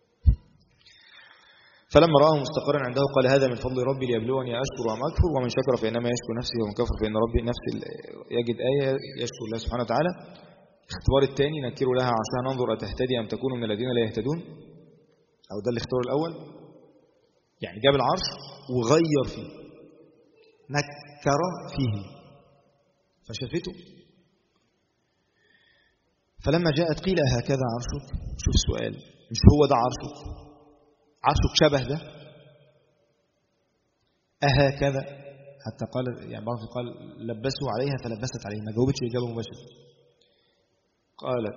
B: فلما رآه مستقرا عنده قال هذا من فضل ربي ليبلوني أشكر أم أكفر ومن شكر فإنما يشكر نفسه ومن كفر فإن ربي نفس يجد آية يشكر الله سبحانه وتعالى الاختبار الثاني نكر لها عسى ننظر أتهتدي أم تكون من الذين لا يهتدون أو ده الاختبار الأول يعني جاب العرش وغير فيه نكر فيه فشافته فلما جاءت قيل هكذا عرشك شوف السؤال مش هو ده عرشك عرشك شبه ده أهكذا حتى قال يعني بعض قال لبسوا عليها فلبست عليه ما جاوبتش إجابة مباشرة قالت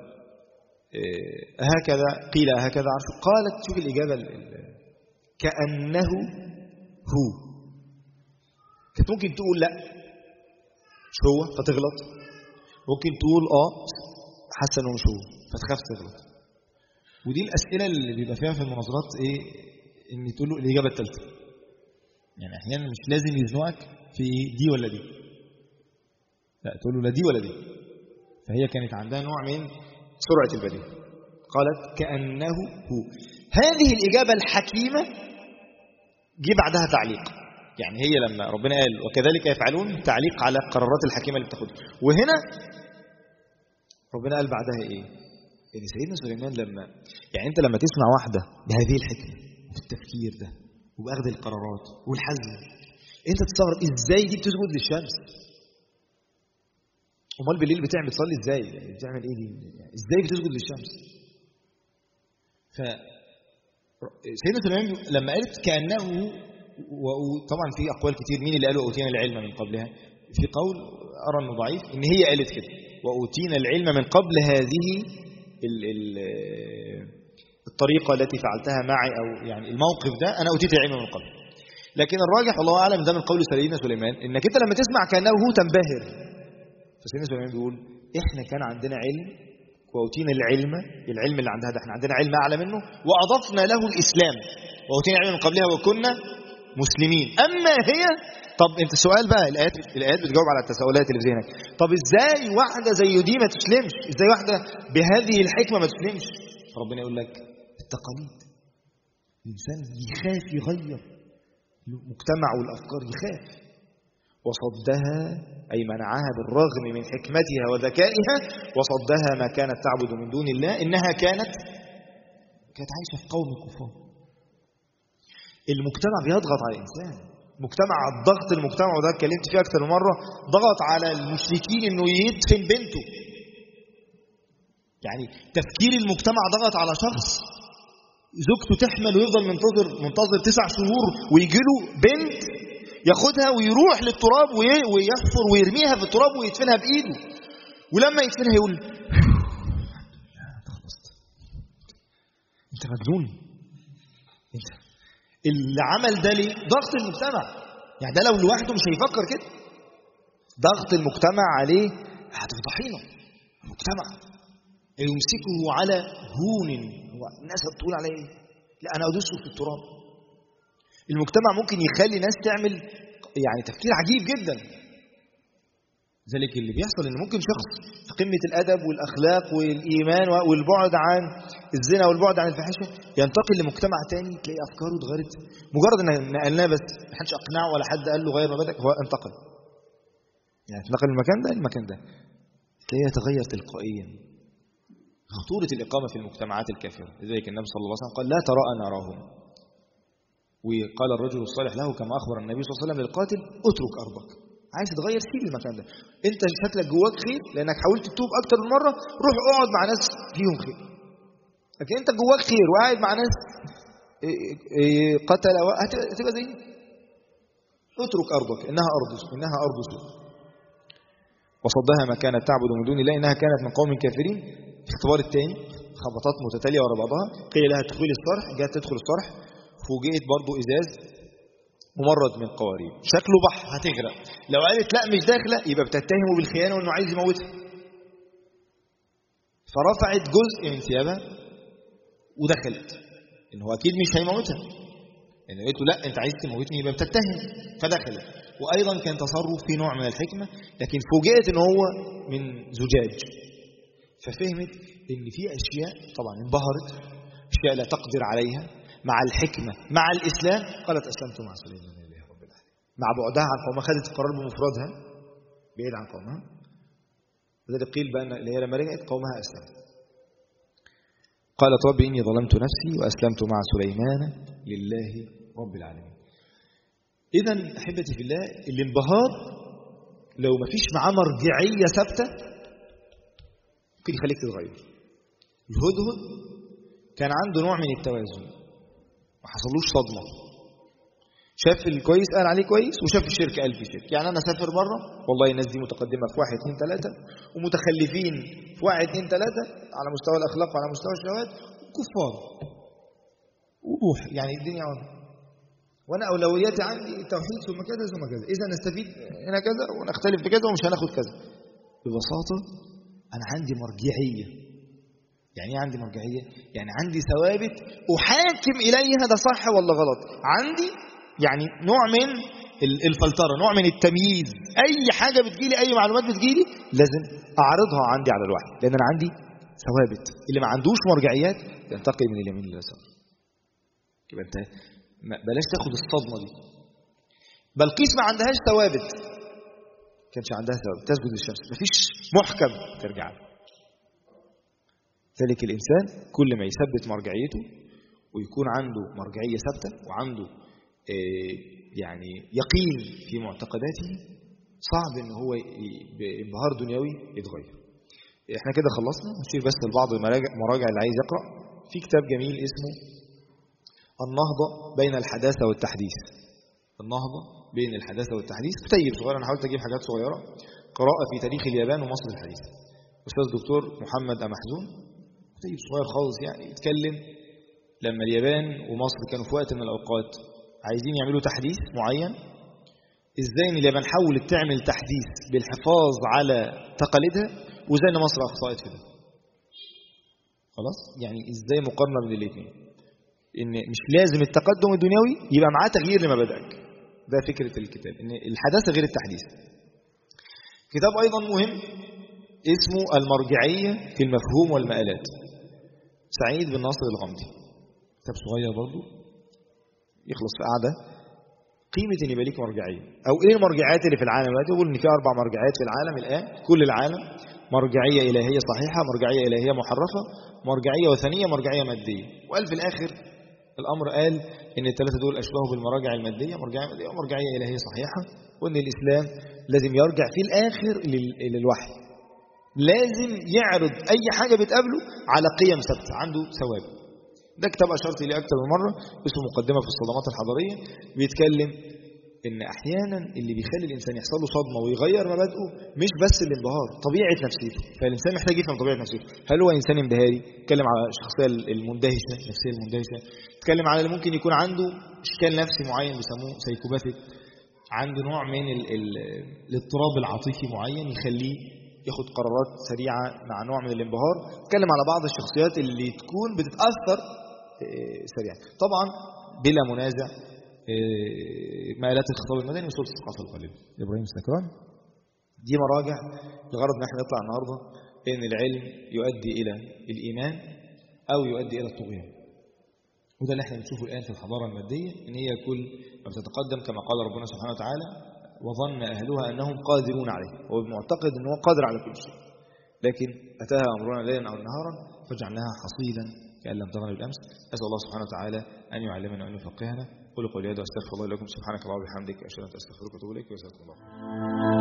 B: أهكذا قيل هكذا عرشك قالت شوف الإجابة كأنه هو كانت ممكن تقول لا مش هو فتغلط ممكن تقول اه حاسه انه مش هو فتخاف تغلط ودي الاسئله اللي بيبقى فيها في المناظرات ايه ان تقول له الاجابه الثالثه يعني احيانا مش لازم يزنقك في دي ولا دي لا تقول له لا دي ولا دي فهي كانت عندها نوع من سرعه البديهه قالت كانه هو هذه الاجابه الحكيمه جه بعدها تعليق يعني هي لما ربنا قال وكذلك يفعلون تعليق على القرارات الحكيمه اللي بتاخدها وهنا ربنا قال بعدها ايه ان سيدنا سليمان لما يعني انت لما تسمع واحده بهذه الحكمه وفي التفكير ده وباخذ القرارات والحزم انت تستغرب ازاي دي بتسجد للشمس امال بالليل بتعمل تصلي ازاي يعني بتعمل ايه دي يعني ازاي بتسجد للشمس ف سيدنا سليمان لما قالت كانه وطبعا في اقوال كتير مين اللي قالوا اوتينا العلم من قبلها في قول ارى انه ضعيف ان هي قالت كده وأوتينا العلم من قبل هذه ال ال الطريقة التي فعلتها معي أو يعني الموقف ده أنا أوتيت العلم من قبل لكن الراجح والله أعلم ده من قول سيدنا سليمان إنك أنت لما تسمع كأنه هو تنبهر فسيدنا سليمان بيقول إحنا كان عندنا علم وأوتينا العلم العلم اللي عندها ده إحنا عندنا علم أعلى منه وأضفنا له الإسلام وأوتينا العلم من قبلها وكنا مسلمين أما هي طب أنت السؤال بقى الآيات الآيات بتجاوب على التساؤلات اللي في ذهنك طب إزاي واحدة زي دي ما تسلمش إزاي واحدة بهذه الحكمة ما تسلمش ربنا يقول لك التقاليد الإنسان يخاف يغير المجتمع والأفكار يخاف وصدها أي منعها بالرغم من حكمتها وذكائها وصدها ما كانت تعبد من دون الله إنها كانت كانت عايشة في قوم كفار المجتمع بيضغط على الإنسان مجتمع الضغط المجتمع وده اتكلمت فيه أكثر من مرة ضغط على المشركين إنه يدفن بنته يعني تفكير المجتمع ضغط على شخص زوجته تحمل ويفضل منتظر منتظر تسع شهور ويجي له بنت ياخدها ويروح للتراب ويحفر ويرميها في التراب ويدفنها بايده ولما يدفنها يقول خلصت انت مجنون انت اللي عمل ده ليه ضغط المجتمع يعني ده لو لوحده مش هيفكر كده ضغط المجتمع عليه هتفضحينا المجتمع يمسكه على هون هو الناس بتقول عليه ايه لا انا ادوسه في التراب المجتمع ممكن يخلي ناس تعمل يعني تفكير عجيب جدا ذلك اللي بيحصل ان ممكن شخص في قمه الادب والاخلاق والايمان والبعد عن الزنا والبعد عن الفاحشه ينتقل لمجتمع تاني تلاقي افكاره اتغيرت مجرد ان نقلناه بس ما حدش اقنعه ولا حد قال له غير مبادئك هو انتقل يعني انتقل من المكان ده للمكان ده تلاقيه يتغير تلقائيا خطورة الإقامة في المجتمعات الكافرة لذلك النبي صلى الله عليه وسلم قال لا تراء نراهم وقال الرجل الصالح له كما أخبر النبي صلى الله عليه وسلم للقاتل اترك أرضك عايز تغير سيب المكان ده انت شكلك جواك خير لانك حاولت تتوب اكتر من مره روح اقعد مع ناس فيهم خير لكن انت جواك خير وقاعد مع ناس قتل هتبقى زي اترك ارضك انها ارض انها ارض سوء وصدها ما كانت تعبد من دون الله انها كانت من قوم كافرين الاختبار الثاني خبطات متتاليه ورا بعضها قيل لها تدخلي الصرح جت تدخل الصرح فوجئت برضو ازاز ممرد من قوارير شكله بحر هتغرق لو قالت لا مش داخله يبقى بتتهمه بالخيانه وانه عايز يموتها فرفعت جزء من ثيابها ودخلت ان هو اكيد مش هيموتها ان قالت له لا انت عايز تموتني يبقى بتتهم فدخلت وايضا كان تصرف في نوع من الحكمه لكن فوجئت ان هو من زجاج ففهمت ان في اشياء طبعا انبهرت اشياء لا تقدر عليها مع الحكمه مع الاسلام قالت اسلمت مع سليمان لله رب العالمين مع بعدها عن قومها خدت القرار بمفردها بعيد عن قومها وذلك قيل بان اللي هي لما رجعت قومها اسلمت قالت رب اني ظلمت نفسي واسلمت مع سليمان لله رب العالمين اذا احبتي في الله الانبهار لو ما فيش معاه مرجعيه ثابته ممكن يخليك تتغير الهدهد كان عنده نوع من التوازن ما حصلوش صدمه شاف الكويس قال عليه كويس وشاف الشرك قال فيه شرك يعني انا اسافر بره والله الناس دي متقدمه في واحد اثنين ثلاثه ومتخلفين في واحد اثنين ثلاثه على مستوى الاخلاق وعلى مستوى الشهوات كفار وروح يعني الدنيا عظيمه وانا اولوياتي عندي التوحيد ثم كذا ثم كذا اذا نستفيد هنا كذا ونختلف في كذا ومش هناخد كذا ببساطه انا عندي مرجعيه يعني ايه عندي مرجعيه يعني عندي ثوابت احاكم اليها ده صح ولا غلط عندي يعني نوع من الفلتره نوع من التمييز اي حاجه بتجيلي اي معلومات بتجيلي لازم اعرضها عندي على الوحي لان انا عندي ثوابت اللي ما عندوش مرجعيات ينتقل من اليمين لليسار يبقى انت بلاش تاخد الصدمه دي بلقيس ما عندهاش ثوابت كانش عندها ثوابت تسجد للشمس مفيش محكم ترجع له ذلك الانسان كل ما يثبت مرجعيته ويكون عنده مرجعيه ثابته وعنده يعني يقين في معتقداته صعب ان هو بانبهار دنيوي يتغير احنا كده خلصنا نشير بس لبعض المراجع اللي عايز يقرا في كتاب جميل اسمه النهضة بين الحداثة والتحديث النهضة بين الحداثة والتحديث كتيب صغير أنا حاولت أجيب حاجات صغيرة قراءة في تاريخ اليابان ومصر الحديثة أستاذ دكتور محمد أمحزون
A: كتيب صغير خالص يعني يتكلم لما اليابان ومصر كانوا في وقت من الأوقات عايزين يعملوا تحديث معين ازاي ان اليابان حاولت تعمل تحديث بالحفاظ على تقاليدها وازاي ان مصر اخطأت في ده خلاص يعني ازاي مقارنه بين الاثنين ان مش لازم التقدم الدنيوي يبقى معاه تغيير لمبادئك ده فكره الكتاب ان الحداثه غير التحديث كتاب ايضا مهم اسمه المرجعيه في المفهوم والمآلات سعيد بن ناصر الغامدي كتاب صغير برضه يخلص في قعده قيمه ان يبقى ليك مرجعيه او ايه المرجعيات اللي في العالم دلوقتي يقول ان في اربع مرجعيات في العالم الان كل العالم مرجعيه الهيه صحيحه مرجعيه الهيه محرفه مرجعيه وثنيه مرجعيه ماديه وقال في الاخر الامر قال ان الثلاثه دول اشبهوا بالمراجع الماديه مرجعيه ماديه ومرجعيه الهيه صحيحه وان الاسلام لازم يرجع في الاخر لل- للوحي لازم يعرض اي حاجه بتقابله على قيم ثابته عنده ثوابت ده كتاب اشرت اليه اكتر من مره اسمه مقدمه في الصدمات الحضاريه بيتكلم ان احيانا اللي بيخلي الانسان يحصل له صدمه ويغير مبادئه مش بس الانبهار طبيعه نفسيته فالانسان محتاج يفهم طبيعه نفسيته هل هو انسان انبهاري يتكلم على الشخصيه المندهشه النفسيه المندهشه يتكلم على اللي ممكن يكون عنده اشكال نفسي معين بيسموه سايكوباثيك عنده نوع من ال ال الاضطراب العاطفي معين يخليه ياخد قرارات سريعه مع نوع من الانبهار اتكلم على بعض الشخصيات اللي تكون بتتاثر آه، سريعا طبعا بلا منازع آه، مآلات الخطاب المدني وصوره الثقافه القليله ابراهيم سكران دي مراجع الغرض ان احنا نطلع النهارده ان العلم يؤدي الى الايمان او يؤدي الى الطغيان وده اللي احنا بنشوفه الان في الحضاره الماديه ان هي كل ما بتتقدم كما قال ربنا سبحانه وتعالى وظن اهلها انهم قادرون عليه هو معتقد ان هو قادر على كل شيء لكن اتاها امرنا ليلا او نهارا فجعلناها حصيدا كان لم تغن بالامس اسال الله سبحانه وتعالى ان يعلمنا وان يفقهنا قولوا قولي هذا واستغفر الله لكم سبحانك اللهم وبحمدك اشهد ان لا اله الا انت استغفرك واتوب اليك وجزاكم الله خيرا